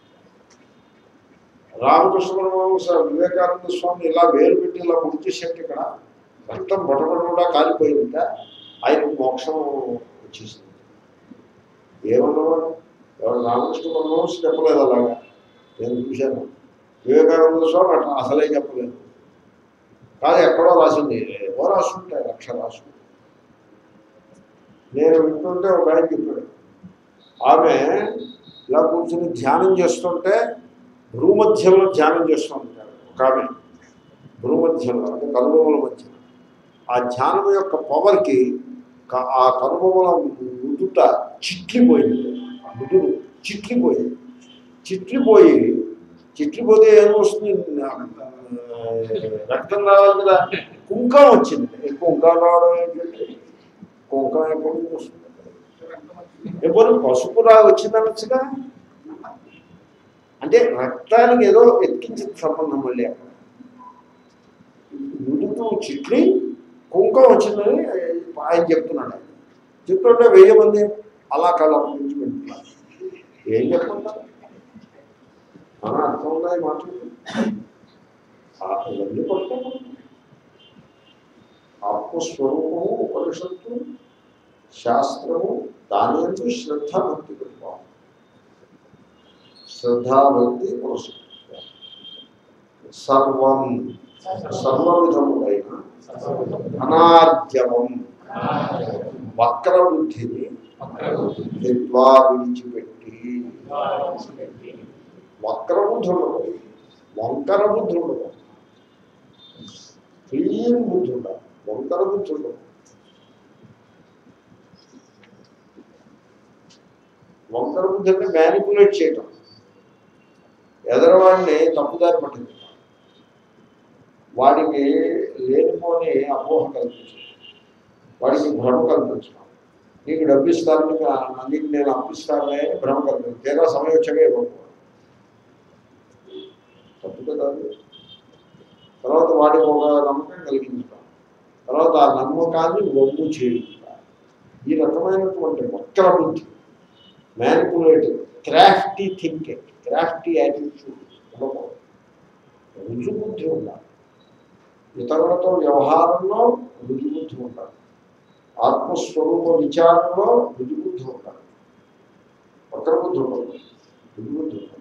రామకృష్ణ పరమహంస వివేకానంద స్వామి ఇలా వేలు పెట్టి ఇలా పొడి చేసేట్టు ఇక్కడ రక్తం బొటబొట కూడా కాలిపోయిందిట ఆయనకు మోక్షం వచ్చేసింది ఏమన్నవాడు ఎవరు రామకృష్ణ పరమహంస చెప్పలేదు అలాగా నేను చూశాను వివేకానంద స్వామి అట్లా అసలే చెప్పలేదు కాదు ఎక్కడో రాసింది ఏవో రాసుంటాయి లక్ష రాసు నేను వింటుంటే ఒక ఆయన చెప్పాడు ఆమె ఇలా కూర్చుని ధ్యానం చేస్తుంటే భూమధ్యంలో ధ్యానం చేస్తూ ఉంటాడు ఒక ఆమె భూమధ్యంలో అంటే కనుబొమ్మల మధ్య ఆ ధ్యానం యొక్క పవర్కి క- ఆ కనుబొమ్మల నుదుట చిట్లిపోయింది నుదురు చిట్లిపోయింది చిట్లిపోయి చిట్లిపోతే ఏమొస్తుంది ఆ, రక్తం రావాలి కదా కుంకం వచ్చింది ఈ కుంకం రావడం ఏంటంటే కుంకం ఎప్పుడు నుంచి వస్తుంది ఎప్పుడు పసుపు రా వచ్చిందనొచ్చుగా అంటే రక్తానికి ఏదో ఎక్కించిన సంబంధం మళ్ళీ అక్కడ నుదుటు చిట్లి కుంకం వచ్చిందని ఆయన చెప్తున్నాడు ఆయన చెప్తుంటే వెయ్యి మంది అలా కళ్ళ నుంచి పెడుతున్నారు ఏం చెప్తున్నారు మన అర్థం ఉన్నాయి మాట్లాడు ఇవన్నీ పట్టుకోకూడదు ఆత్మస్వరూపము ఉపనిషత్తు శాస్త్రము దాని ఎందు శ్రద్ధ భక్తి పెట్టుకోవాలి శ్రద్ధాభక్తి పురస్కరించుకోవాలి సర్వం సర్వవిధములైన అనాద్యమం వక్ర బుద్ధిని హిత్వా విడిచిపెట్టి వక్ర బుద్ధుడు వంకర బుద్ధుడు క్లీన్ బుద్ధుడు వంకర బుద్ధుడు వంకర బుద్ధి అంటే మ్యానిపులేట్ చేయటం ఎదరవాడిని తప్పుదారి పట్టించడం వాడికి లేనిపోని అపోహ కల్పించడం వాడికి భ్రమ కల్పించడం నీకు డబ్బు ఇస్తాను నీకు ఆ- నీకు నేను అప్పిస్తానులే అని భ్రమ కల్పించడం తీరా సమయం వచ్చాక ఇవ్వకపోవడం తప్పు కదా అది. తర్వాత వాడికి ఒక నమ్మకం కలిగించడం తర్వాత ఆ నమ్మకాన్ని ఒమ్ము చేయుట ఈ రకమైనటువంటి వక్ర బుద్ధి manipulative crafty thinking crafty attitude ఉండకూడదు రుజుబుద్ధి ఉండాలి ఇతరులతో వ్యవహారంలో రుజుబుద్ధి ఉండాలి ఆత్మస్వరూప విచారంలో రుజుబుద్ధి ఉండాలి వక్రబుద్ధి ఉండదు రుజుబుద్ధి ఉండాలి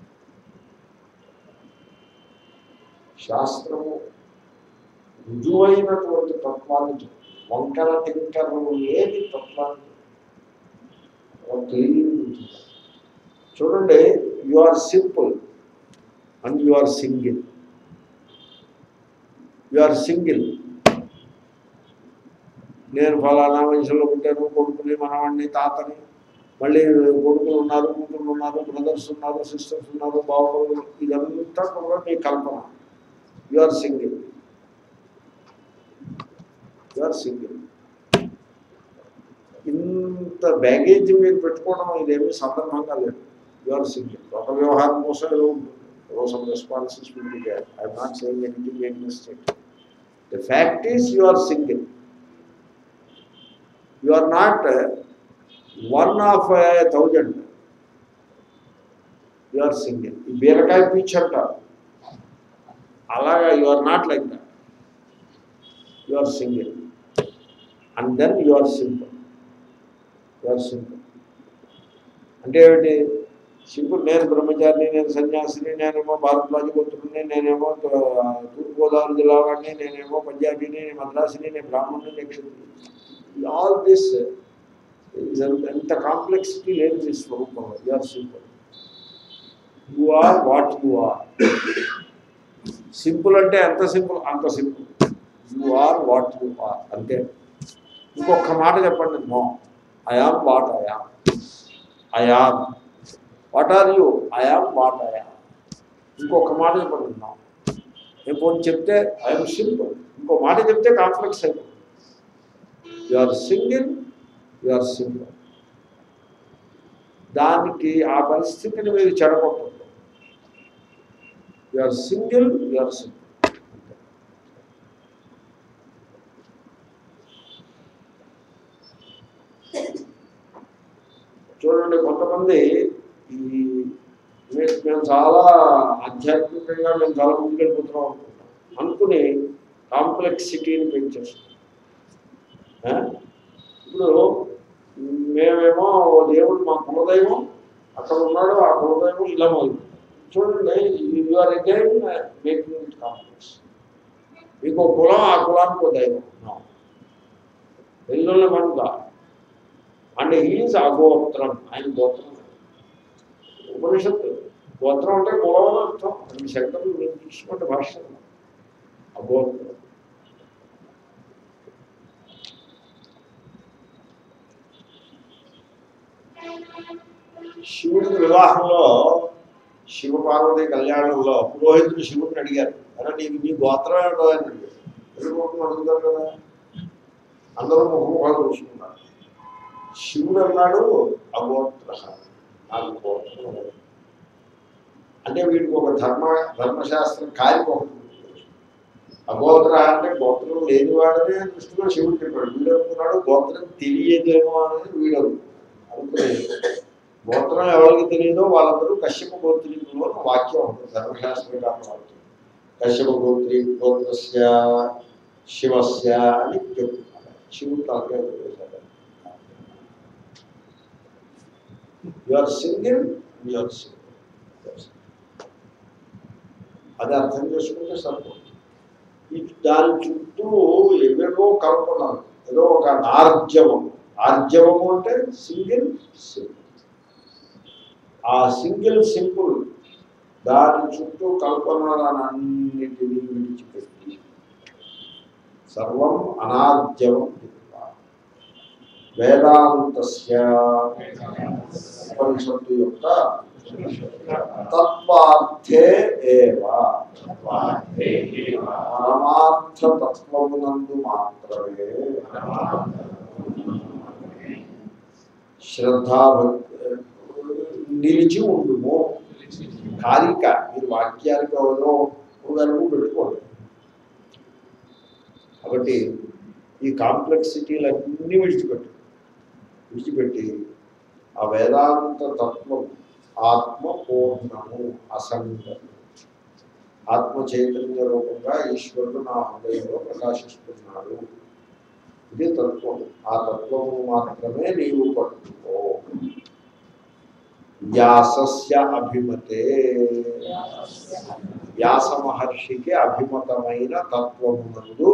శాస్త్రము రుజువైనటువంటి తత్వాన్ని చెప్తుంది. వంకర టింకరలు లేని తత్వాన్ని చెప్తుంది. ఒక క్లీన్ బుద్ధి. చూడండి you are simple and you are single you are single నేను ఫలానా వయసులో పుట్టాను కొడుకుని మనవాడిని తాతని మళ్ళీ కొడుకులు ఉన్నారు కూతుళ్ళు ఉన్నారు బ్రదర్స్ ఉన్నారు సిస్టర్స్ ఉన్నారు బావలు ఇదంతా కూడా మీ కల్పన you are single you are single ఇంత బ్యాగేజ్ మీరు పెట్టుకోవడం ఇదేమీ సందర్భంగా లేదు యు ఆర్ సింగిల్ ఒక వ్యవహారం కోసం ఏదో ఉంటుంది ఏదో some responsibility I'm not saying anything against it the fact is you are single you are not one of thousand you are single ఈ బీరకాయ పీచ్ అంటారు అలాగా you are not like that you are single and then you are simple you are simple అంటే ఏమిటి simple నేను బ్రహ్మచారిని నేను సన్యాసిని నేనేమో భారద్వాజ గోత్రుడిని నేనేమో ఆ, తూర్పుగోదావరి జిల్లా వాడిని నేనేమో పంజాబీని నేను మద్రాసిని నేను బ్రాహ్మణుని నక్షత్రి ఆల్ దిస్ ఎంత కాంప్లెక్సిటీ లేదు మీ స్వరూపంలో you are simple you are what you are simple అంటే ఎంత సింపుల్ అంత simple you are what you are అంతే ఇంకొక మాట చెప్పండి no I am what I am I am what are you I am what I am ఇంకొక మాట చెప్పండి నో ఎప్పుడు చెప్తే ఐఎమ్ సింపుల్ ఇంకో మాట చెప్తే కాంప్లెక్స్ అయిపోతుంది you are single you are simple దానికి ఆ పరిస్థితిని మీరు చెడగొట్టదు you are single you are simple చూడండి కొంతమంది ఈ మే- మేము చాలా ఆధ్యాత్మికంగా మేము చాలా ముందుకెళ్ళిపోతున్నాం అనుకుంటాం అనుకుని కాంప్లెక్సిటీని పెంచేస్తాం ఆ? ఇప్పుడు మేమేమో ఓ దేవుడు మా కులదైవం అక్కడ ఉన్నాడు ఆ కులదైవం ఇలా మొదలు చూడండి you are again making it complex మీకు ఒక కులం ఆ కులానికి ఒక దైవం వెల్లుల్లి మనగా అండ్ హీఈస్ అగోత్రం ఆయన గోత్రం ఉపనిషత్తు గోత్రం అంటే కులం అని అర్థం అది శబ్దం మీరు చూసుకుంటే భాష అగోత్రం శివుడి వివాహంలో శివ పార్వతి కళ్యాణంలో పురోహితుడు శివుడిని అడిగారు అరే నీకు నీ గోత్రం ఏమిటో అని అడిగారు ఎదుర్కొంటుని అడుగుతారు కదా అందరూ ముఖముఖాలు చూసుకున్నారు శివుడు అన్నాడు అగోత్ర నాకు గోత్రం లేదు. అంటే వీడికి ఒక ధర్మ ధర్మశాస్త్రం కాలికి ఒకటి ఉంది. అగోత్ర అంటే గోత్రం లేనివాడనే దృష్టిలో శివుడు చెప్పాడు వీడు అనుకున్నాడు గోత్రం తెలియదేమో అనేది వీడు అనుకున్నాడు అనుకునే గోత్రం ఎవరికి తెలియదో వాళ్ళందరూ కశ్యప గోత్రీకులు అని వాక్యం ఉంటుంది ధర్మశాస్త్రం కాబట్టి కశ్యప గోత్రి గోత్రస్య శివస్య అని చెప్తున్నారు శివుడు తలకాయ పెట్టేశాడు you are single you are single అది అర్థం చేసుకుంటే సరిపోతుంది ఈ దాని చుట్టూ ఏవేవో కల్పనలు ఏదో ఒక ఆర్జవము ఆర్జవము అంటే సింగిల్ సింగిల్ ఆ సింగిల్ సింపుల్ దాని చుట్టూ కల్పనలన్నిటినీ విడిచిపెట్టి సర్వం అనార్జవం దిక్వా. వేదాంతస్య ఉపనిషత్తు యొక్క తత్వార్థే ఏవ పరమార్థ తత్వమునందు మాత్రమే శ్రద్ధా నిలిచి ఉండుము కారిక మీరు వాక్యానికి ఎవరో వరకు పెట్టుకోండి కాబట్టి ఈ కాంప్లెక్సిటీలన్నీ విడిచిపెట్టు విడిచిపెట్టి ఆ వేదాంత తత్వం ఆత్మ పూర్ణము అసంగము ఆత్మ చైతన్య రూపంగా ఈశ్వరుడు నా హృదయంలో ప్రకాశిస్తున్నాడు ఇది తత్వం ఆ తత్వము మాత్రమే నీవు పట్టుకో వ్యాసస్య అభిమతే వ్యాస మహర్షికి అభిమతమైన తత్వమునందు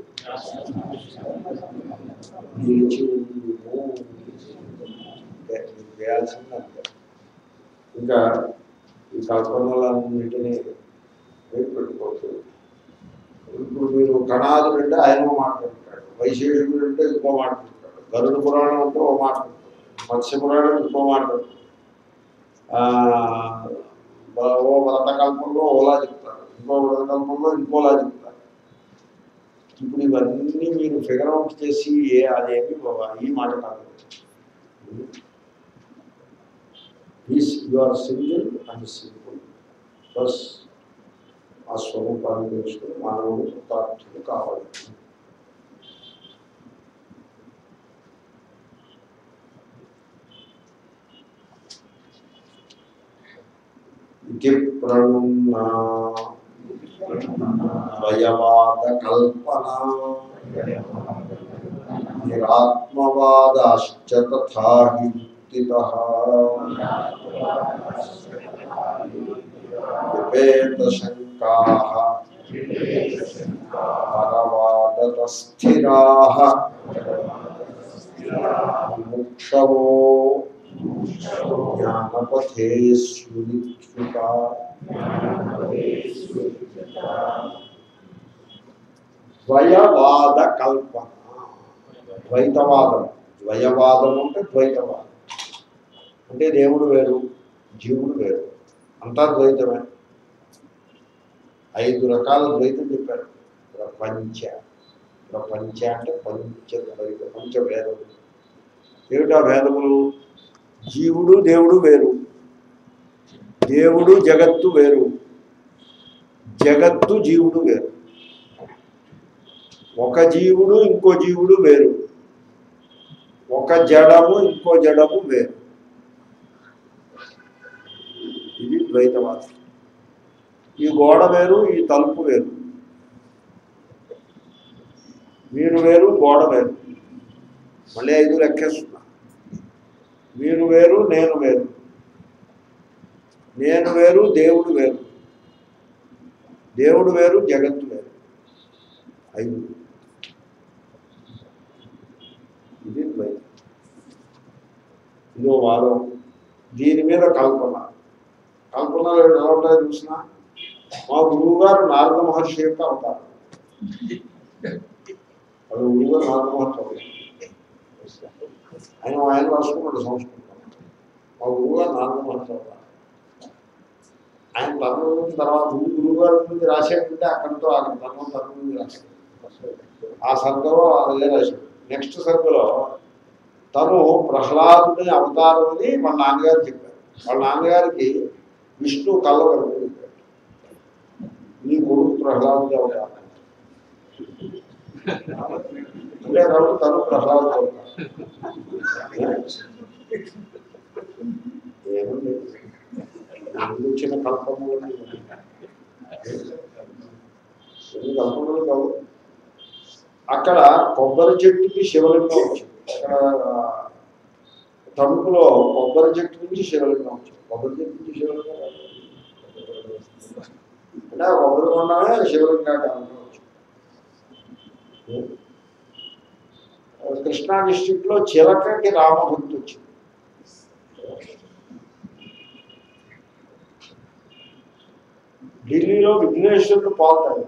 నిలిచి ఉండుము అంతే, మీరు చేయాల్సింది అంతే ఇంకా ఈ కల్పనలన్నిటినీ మీరు పెట్టుకోవచ్చు ఇప్పుడు మీరు కణాదులు అంటే ఆయన మాట్లాడతాడు వైశేషుడు అంటే ఇంకో మాట్లాడతాడు గరుడ పురాణం అంటే ఓ మాట్లాడతాడు మత్స్య పురాణం ఇంకో మాట్లాడతాడు ఆ, బ- ఓ వ్రతకల్పంలో ఓలా చెప్తారు ఇంకో వ్రతకల్పంలో ఇంకోలా చెప్తారు ఇప్పుడు ఇవన్నీ మీరు ఫిగర్ అవుట్ చేసి ఏ అదేమి బాబా ఈ మాట కాదు is you are single and simple బస్ ఆ స్వరూపాన్ని తెలుసుకుని మానవుడు కృతార్థుడు కావాలి ఇది ప్రణున్నా ద్వయవాద కల్పన నిరాత్మవాదాశ్చ తథా హి యుక్తితః విపేతశంకాः పరవాదతస్థిరాः ముక్షవో జ్ఞానపథే స్యునిచ్యుతా ద్వయవాద కల్పన ద్వైతవాదం ద్వయవాదం అంటే ద్వైతవాదం అంటే దేవుడు వేరు జీవుడు వేరు అంతా ద్వైతమే ఐదు రకాల ద్వైతం చెప్పారు ప్రపంచ ప్రపంచ అంటే పంచ ద్వైత పంచ భేదములు ఏమిటా భేదములు జీవుడు దేవుడు వేరు దేవుడు జగత్తు వేరు జగత్తు జీవుడు వేరు ఒక జీవుడు ఇంకో జీవుడు వేరు ఒక జడము ఇంకో జడము వేరు ఇది ద్వైతవాదం ఈ గోడ వేరు ఈ తలుపు వేరు మీరు వేరు గోడ వేరు మళ్ళీ ఐదు లెక్కేస్తున్నా మీరు వేరు నేను వేరు నేను వేరు దేవుడు వేరు దేవుడు వేరు జగత్తు వేరు ఐదు ఇది ద్వైతం ఇదో వాదం దీని మీద కల్పన కల్పనలు ఎలా ఉంటాయో చూసిన మా గురువు గారు నారద మహర్షి యొక్క అవతారం అది గురువు గారు నారద మహర్షి అవతారం ఆయన ఆయన రాసుకున్నాడు సంస్కృతం మా గురువు గారు నారద మహర్షి అవతారం ఆయన తన గురించి తర్వాత గురు గురువు గారి గురించి రాసేటంటే అక్కడితో అక్కడ తన తన గురించి రాశాడు ఆ సర్గలో అదే రాశాడు నెక్స్ట్ సర్గలో తను ప్రహ్లాదుని అవతారం అని వాళ్ళ నాన్నగారు చెప్పారు వాళ్ళ నాన్నగారికి విష్ణు కళ్ళ కలుపు చెప్పాడు నీ కొడుకు ప్రహ్లాదుని అవతారం అంటే కాబట్టి తను ప్రహ్లాదు అవతారం ఏముంది ముందు వచ్చిన కల్పనలు ఎన్ని కల్పనలు కావు అక్కడ కొబ్బరి చెట్టుకి శివలింగం వచ్చింది అక్కడ తణుకులో కొబ్బరి చెట్టు నుంచి శివలింగం వచ్చింది కొబ్బరి చెట్టు నుంచి శివలింగం రాదు. అంటే ఆ కొబ్బరి కొండమే శివలింగాకారంలో వచ్చింది కృష్ణా డిస్ట్రిక్ట్ లో చిలకకి రామభక్తి వచ్చింది ఢిల్లీలో విఘ్నేశ్వరుడు పాల్తాడు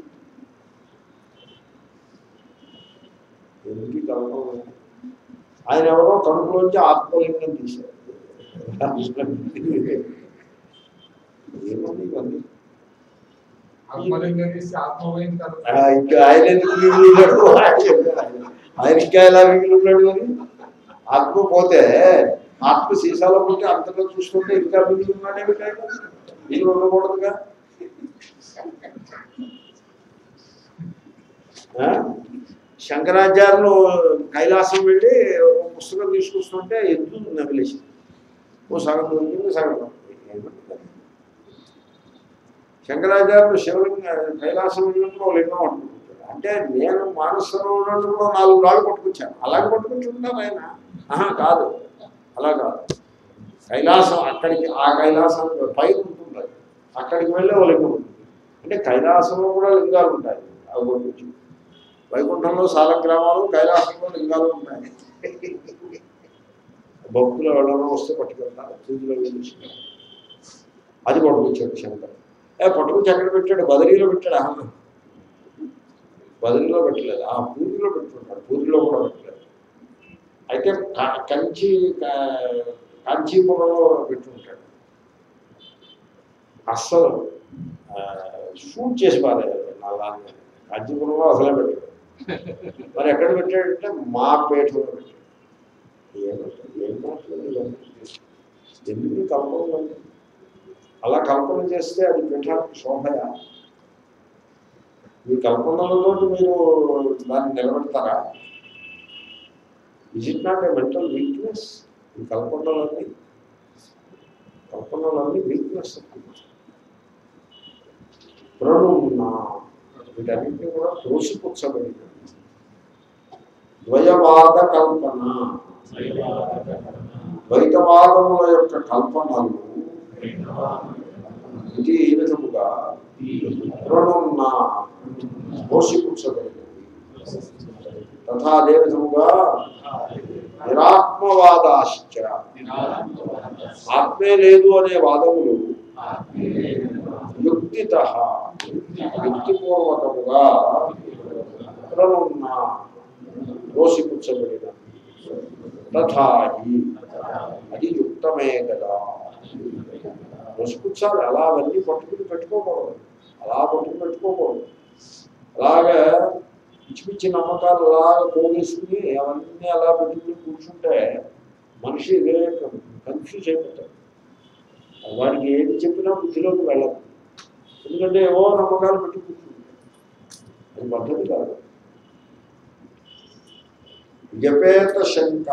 ఎందుకు కలపడం ఆయన ఎవరో కడుపులోంచి ఆత్మలింగం తీశారు ఏముంది ఇవన్నీ ఆత్మలింగం తీసి ఆత్మమైన తర్వాత ఆ, ఇంకా ఆయన ఎందుకు మిగిలి ఉన్నాడు? ఆయన చెప్పారు ఆయన. ఆయన ఇంకా ఎలా మిగిలి ఉన్నాడు అని ఆత్మ పోతే ఆత్మ సీసాలో పుట్టి అంతలో చూసుకుంటే ఇంకా మిగిలి ఉన్నాడే మీరు ఉండకూడదుగా ఆ? శంకరాచార్యులు కైలాసం వెళ్ళి ఒక పుస్తకం తీసుకొస్తుంటే ఎద్దు నమిలేసి ఓ సగం దొరికింది సగం దొరికింది. ఏమంటారు? శంకరాచార్యులు శివలింగ కైలాసం వెళ్ళినప్పుడు ఒక లింగం పట్టుకుంటాడు అంటే నేను మానసరోవరంలో కూడా నాలుగు రాళ్ళు పట్టుకొచ్చాను అలాగే పట్టుకొచ్చుంటాను ఆయన ఆహా కాదు అలా కాదు కైలాసం అక్కడికి ఆ కైలాసం పైన ఉంటుంది అది. అక్కడికి వెళ్ళి ఒక లింగం ఉంటుంది అంటే కైలాసంలో కూడా లింగాలు ఉంటాయి అవి పట్టుకొచ్చు వైకుంఠంలో సాలగ్రామాలు కైలాసంలో లింగాలు ఉంటాయి భక్తులు ఎవరైనా వస్తే పట్టుకెళ్తారు పూజలో వెళ్ళి అది పట్టుకొచ్చాడు శంకర్ ఏ పట్టుకొచ్చి ఎక్కడ పెట్టాడు బదరీలో పెట్టాడు అహమ్మ బదరీలో పెట్టలేదు ఆ పూరిలో పెట్టుకుంటాడు పూరిలో కూడా పెట్టలేదు అయితే క- కంచి క- కాంచీపురంలో పెట్టుకుంటాడు అస్సలు ఆ, షూట్ చేసి పారారు నా దాన్ని కాంచీపురంలో అసలే పెట్టాడు మరి ఎక్కడ పెట్టాడంటే మా పేటలో పెట్టాడు ఏమంటారు? ఏం మాట్లాడలేదు ఇవన్నీ. ఎందుకు ఈ కల్పనలు అన్నీ? అలా కల్పన చేస్తే అది పీఠానికి శోభయ మీ కల్పనలతో మీరు దాన్ని నిలబెడతారా is it not a mental weakness ఈ కల్పనలన్నీ కల్పనలన్నీ వీక్నెస్ ప్రణున్న వీటన్నింటినీ కూడా త్రోసిపుచ్చబడింది ద్వయవాద కల్పన ద్వైతవాదముల యొక్క కల్పనలు ఇది ఈ విధముగా ప్రణున్న పోషిపుచ్చబడినవి తథా అదే విధముగా నిరాత్మవాదాశ్చ ఆత్మే లేదు అనే వాదములు యుక్తిత యుక్తిపూర్వకముగా ప్రణున్న పోషిపుచ్చబడినవి తథా హి అది యుక్తమే కదా మోసుపుచ్చాలి అలా అవన్నీ పట్టుకుని పెట్టుకోకూడదు అలా పట్టుకుని పెట్టుకోకూడదు అలాగే పిచ్చి పిచ్చి నమ్మకాలు అలాగ పోగేసుకుని అవన్నీ అలా పెట్టుకుని కూర్చుంటే మనిషి కన్ఫ్యూజ్ అయిపోతాడు వాడికి ఏది చెప్పినా బుద్ధిలోకి వెళ్ళదు ఎందుకంటే ఏవో నమ్మకాలు పెట్టి కూర్చుంటాడు అది పద్ధతి కాదు జపేత శంక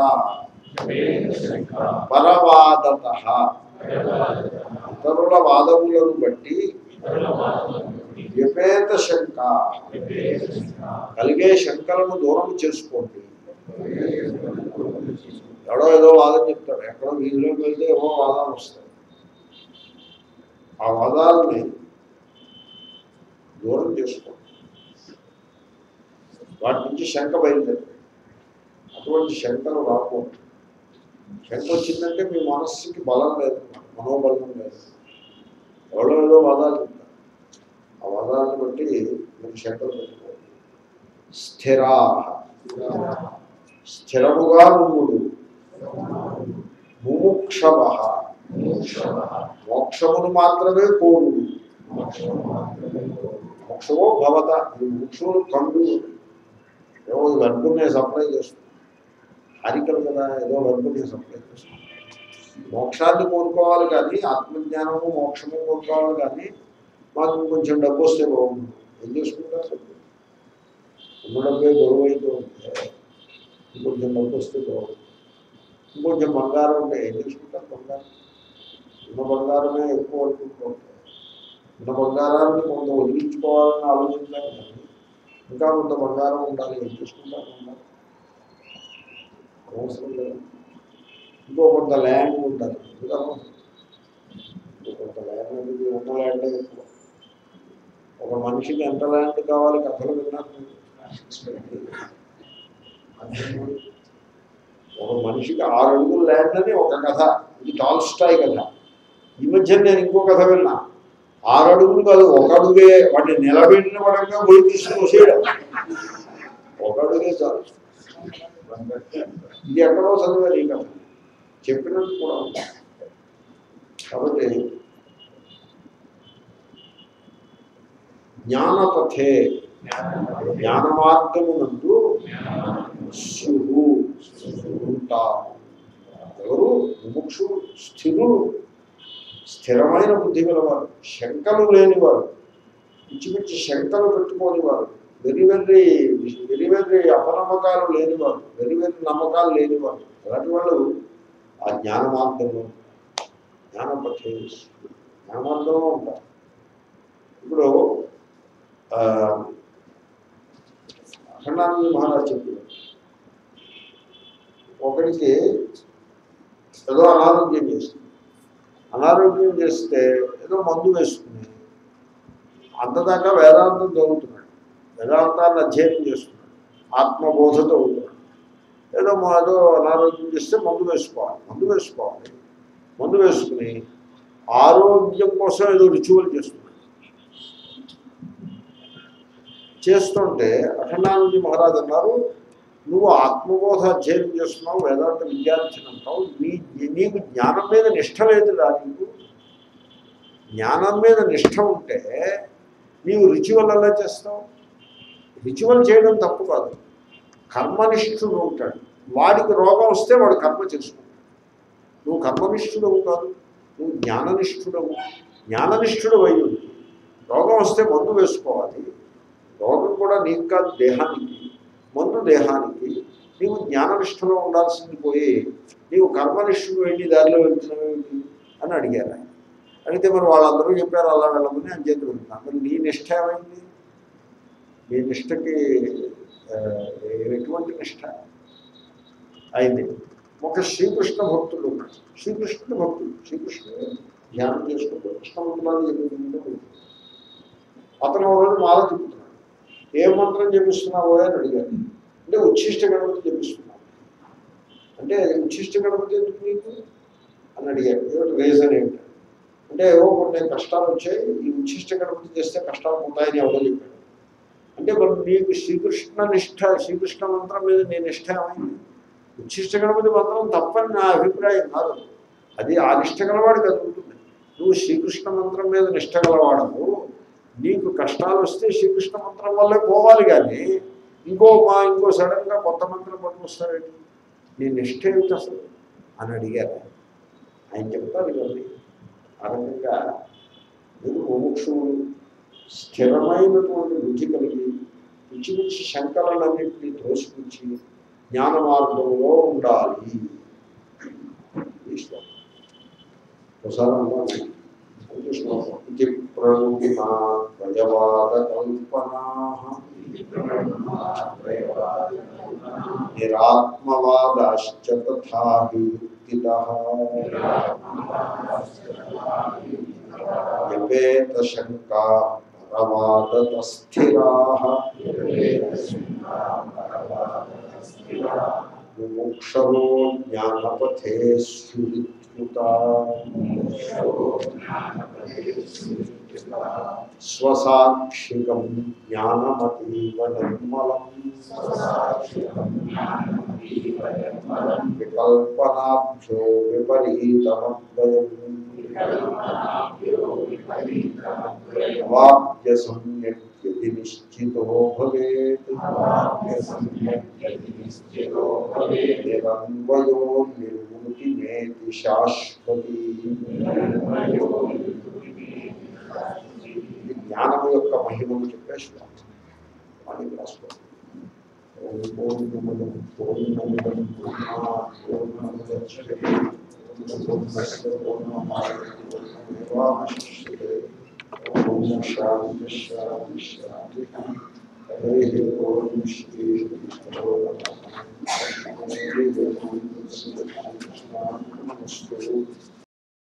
పరవాదత ఇతరుల వాదములను బట్టి వ్యపేత శంక కలిగే శంకలను దూరం చేసుకోండి ఎవడో ఏదో వాదం చెప్తాడు ఎక్కడో వీధిలోకి వెళ్తే ఏవో వాదాలు వస్తాయి ఆ వాదాలని దూరం చేసుకోండి వాటి నుంచి శంక బయలుదేరండి అటువంటి శంకలు రాకూడదు శంక వచ్చిందంటే మీ మనస్సుకి బలం లేదు మనోబలం లేదు ఎవరో ఏదో వాదాలు చెప్తారు ఆ వాదాలను బట్టి మీరు శంకలు పెట్టుకోవాలి స్థిరా స్థిరముగా నువ్వుడు ముముక్షవ మోక్షమును మాత్రమే కోరుడు మోక్షమో భవత ఈ మోక్షములు కండు ఏమో వెంటనే సప్లై చేస్తుంది హారికలు కదా ఏదో వెంటనే సప్లై చేస్తుంది మోక్షాన్ని కోరుకోవాలి కానీ ఆత్మజ్ఞానము మోక్షము కోరుకోవాలి కానీ మాకు కొంచెం డబ్బు వస్తే బాగుంది ఏం చేసుకుంటారు ఉన్న డబ్బే గొడవ అయితే ఉంటే ఇంకొంచెం డబ్బు వస్తే బాగుంది ఇంకొంచెం బంగారం ఉంటే ఏం చేసుకుంటారు బంగారం ఉన్న బంగారమే ఎక్కువ అనుకుంటూ ఉంటారు ఉన్న బంగారాన్ని కొంత వదిలించుకోవాలని ఆలోచించాలి కానీ ఇంకా కొంత బంగారం ఉండాలి ఏం చేసుకుంటారు బంగారం అవసరం లేదు ఇంకో కొంత ల్యాండ్ ఉండాలి ఎందుకు అవసరం? ఇంకో కొంత ల్యాండ్ అనేది ఉన్న ల్యాండ్ ఎక్కువ ఒక మనిషికి ఎంత ల్యాండ్ కావాలి కథలు విన్నారు ఒక మనిషికి ఆరు అడుగులు ల్యాండ్ అని ఒక కథ ఇది టాల్స్టాయ్ కథ ఈ మధ్య నేను ఇంకో కథ విన్నా ఆరు అడుగులు కాదు ఒక అడుగే వాటిని నిలబెట్టిన పడంగా పోయి తీసుకుని వచ్చేయడం ఒక అడుగే చాలు ఇది ఎక్కడో చదివారు ఈ కథ చెప్పినట్టు కూడా ఉంది కాబట్టి జ్ఞానపథే జ్ఞాన మార్గమునందు స్యుహు ఉంటా ఉంటారు ఎవరు ముముక్షు స్థిరులు స్థిరమైన బుద్ధి గలవారు శంకలు లేనివారు పిచ్చి పిచ్చి శంకలు పెట్టుకోనివారు వెరి వెర్రి వెరి వెర్రి అపనమ్మకాలు లేనివారు వెరి వెర్రి నమ్మకాలు లేనివారు అలాంటి వాళ్ళు ఆ జ్ఞాన మార్గంలో జ్ఞానం పట్టే జ్ఞాన మార్గంలో ఉంటారు ఇప్పుడు ఆ, అఖండానంద మహారాజ్ చెప్పారు ఒకడికి ఏదో అనారోగ్యం చేస్తుంది అనారోగ్యం చేస్తే ఏదో మందు వేసుకుని అంతదాకా వేదాంతం చదువుతున్నాడు వేదాంతాన్ని అధ్యయనం చేస్తున్నాడు ఆత్మబోధతో చదువుతున్నాడు ఏదో మా- ఏదో అనారోగ్యం చేస్తే మందు వేసుకోవాలి మందు వేసుకోవాలి మందు వేసుకుని ఆరోగ్యం కోసం ఏదో రిచువల్ చేస్తున్నాడు చేస్తుంటే అఖండానంద మహారాజ్ అన్నారు నువ్వు ఆత్మబోధ అధ్యయనం చేస్తున్నావు వేదాంత విద్యార్థిని అంటావు నీ నీకు జ్ఞానం మీద నిష్ట లేదు రా నీకు జ్ఞానం మీద నిష్ట ఉంటే నీవు రిచువల్ ఎలా చేస్తావు రిచువల్ చేయడం తప్పు కాదు కర్మనిష్ఠుడు ఉంటాడు వాడికి రోగం వస్తే వాడు కర్మ చేసుకుంటాడు నువ్వు కర్మనిష్ఠుడవు కాదు నువ్వు జ్ఞాననిష్ఠుడవు జ్ఞాననిష్ఠుడు అయి ఉండి రోగం వస్తే మందు వేసుకోవాలి రోగం కూడా నీకు కాదు దేహానికి మందు దేహానికి నీవు జ్ఞాననిష్ఠలో ఉండాల్సింది పోయి నీవు కర్మనిష్ఠుడు వెళ్ళి దారిలో వెళ్తున్నావేంటి అని అడిగారు ఆయన అడిగితే మరి వాళ్ళందరూ చెప్పారు అలా వెళ్ళమని అని చేతి వెళ్తున్నాను మరి నీ నిష్ట ఏమైంది నీ నిష్టకి ఆ, ఎటువంటి నిష్ట అయింది ఒక శ్రీకృష్ణ భక్తుడు ఉన్నాడు శ్రీకృష్ణుడు భక్తుడు శ్రీకృష్ణుడు ధ్యానం చేసుకుంటూ కృష్ణమంత్రాలు చెప్పింది అతను ఒక రోజు మాల చెప్తున్నాడు ఏ మంత్రం జపిస్తున్నావో అని అడిగారు అంటే ఉచ్ఛిష్ట గణపతి జపిస్తున్నాను అంటే ఉచ్ఛిష్ట గణపతి ఎందుకు నీకు అని అడిగారు ఏమిటి రీజన్ ఏమిటి అంటే ఏవో కొన్ని కష్టాలు వచ్చాయి ఈ ఉచ్ఛిష్ట గణపతి చేస్తే కష్టాలు ఉంటాయని ఎవరో చెప్పాడు అంటే మరి నీకు శ్రీకృష్ణ నిష్ఠ శ్రీకృష్ణ మంత్రం మీద నీ నిష్ఠ ఏమైంది ఉచ్ఛిష్ట గణపతి మంత్రం తప్పని నా అభిప్రాయం కాదు అది ఆ నిష్ట గలవాడికి అది ఉంటుంది నువ్వు శ్రీకృష్ణ మంత్రం మీద నిష్ట గలవాడవు నీకు కష్టాలు వస్తే శ్రీకృష్ణ మంత్రం వల్లే పోవాలి కానీ ఇంకో మా ఇంకో సడన్గా కొత్త మంత్రం పట్టుకొస్తారేంటి నీ నిష్ట ఏమిటి అసలు అని అడిగారు ఆయన. ఆయన చెప్తారు ఇవన్నీ ఆ రకంగా మీరు ముముక్షువులు స్థిరమైనటువంటి బుద్ధి కలిగి పిచ్చి పిచ్చి శంకలన్నింటినీ తోసిపుచ్చి జ్ఞాన మార్గంలో ఉండాలి ఈ శ్లోకం ఒకసారి అన్నాను ఇది శ్లోకం ఇది ప్రయోగినా భయవాద కల్పనా నిరాత్మవాదాశ్చ తథా హి యుక్తితః యపేత శంకా పరవాదతస్థిరాః ముముక్షవో జ్ఞానపథే స్ఫురిత్యుతా స్వసాక్షికం జ్ఞానమతీవ నిర్మలం వికల్పనాభ్యో విపరీతమద్వయం వాక్య సమ్యక్ యది నిశ్చితో భవేత్ నిరన్వయో నిర్వృతి మేతి శాశ్వతి ఇది జ్ఞానము యొక్క మహిమను చెప్పే శ్లోకం అని రాసుకోండి ఓం పూర్ణముదం పూర్ణముదం పూర్ణాత్ పూర్ణముదచ్యతే పూర్ణస్య పూర్ణమాదాయ పూర్ణమేవాశిష్యతే ఓం శాంతి శాంతి శాంతి హరి ఓం శ్రీ కృష్ణ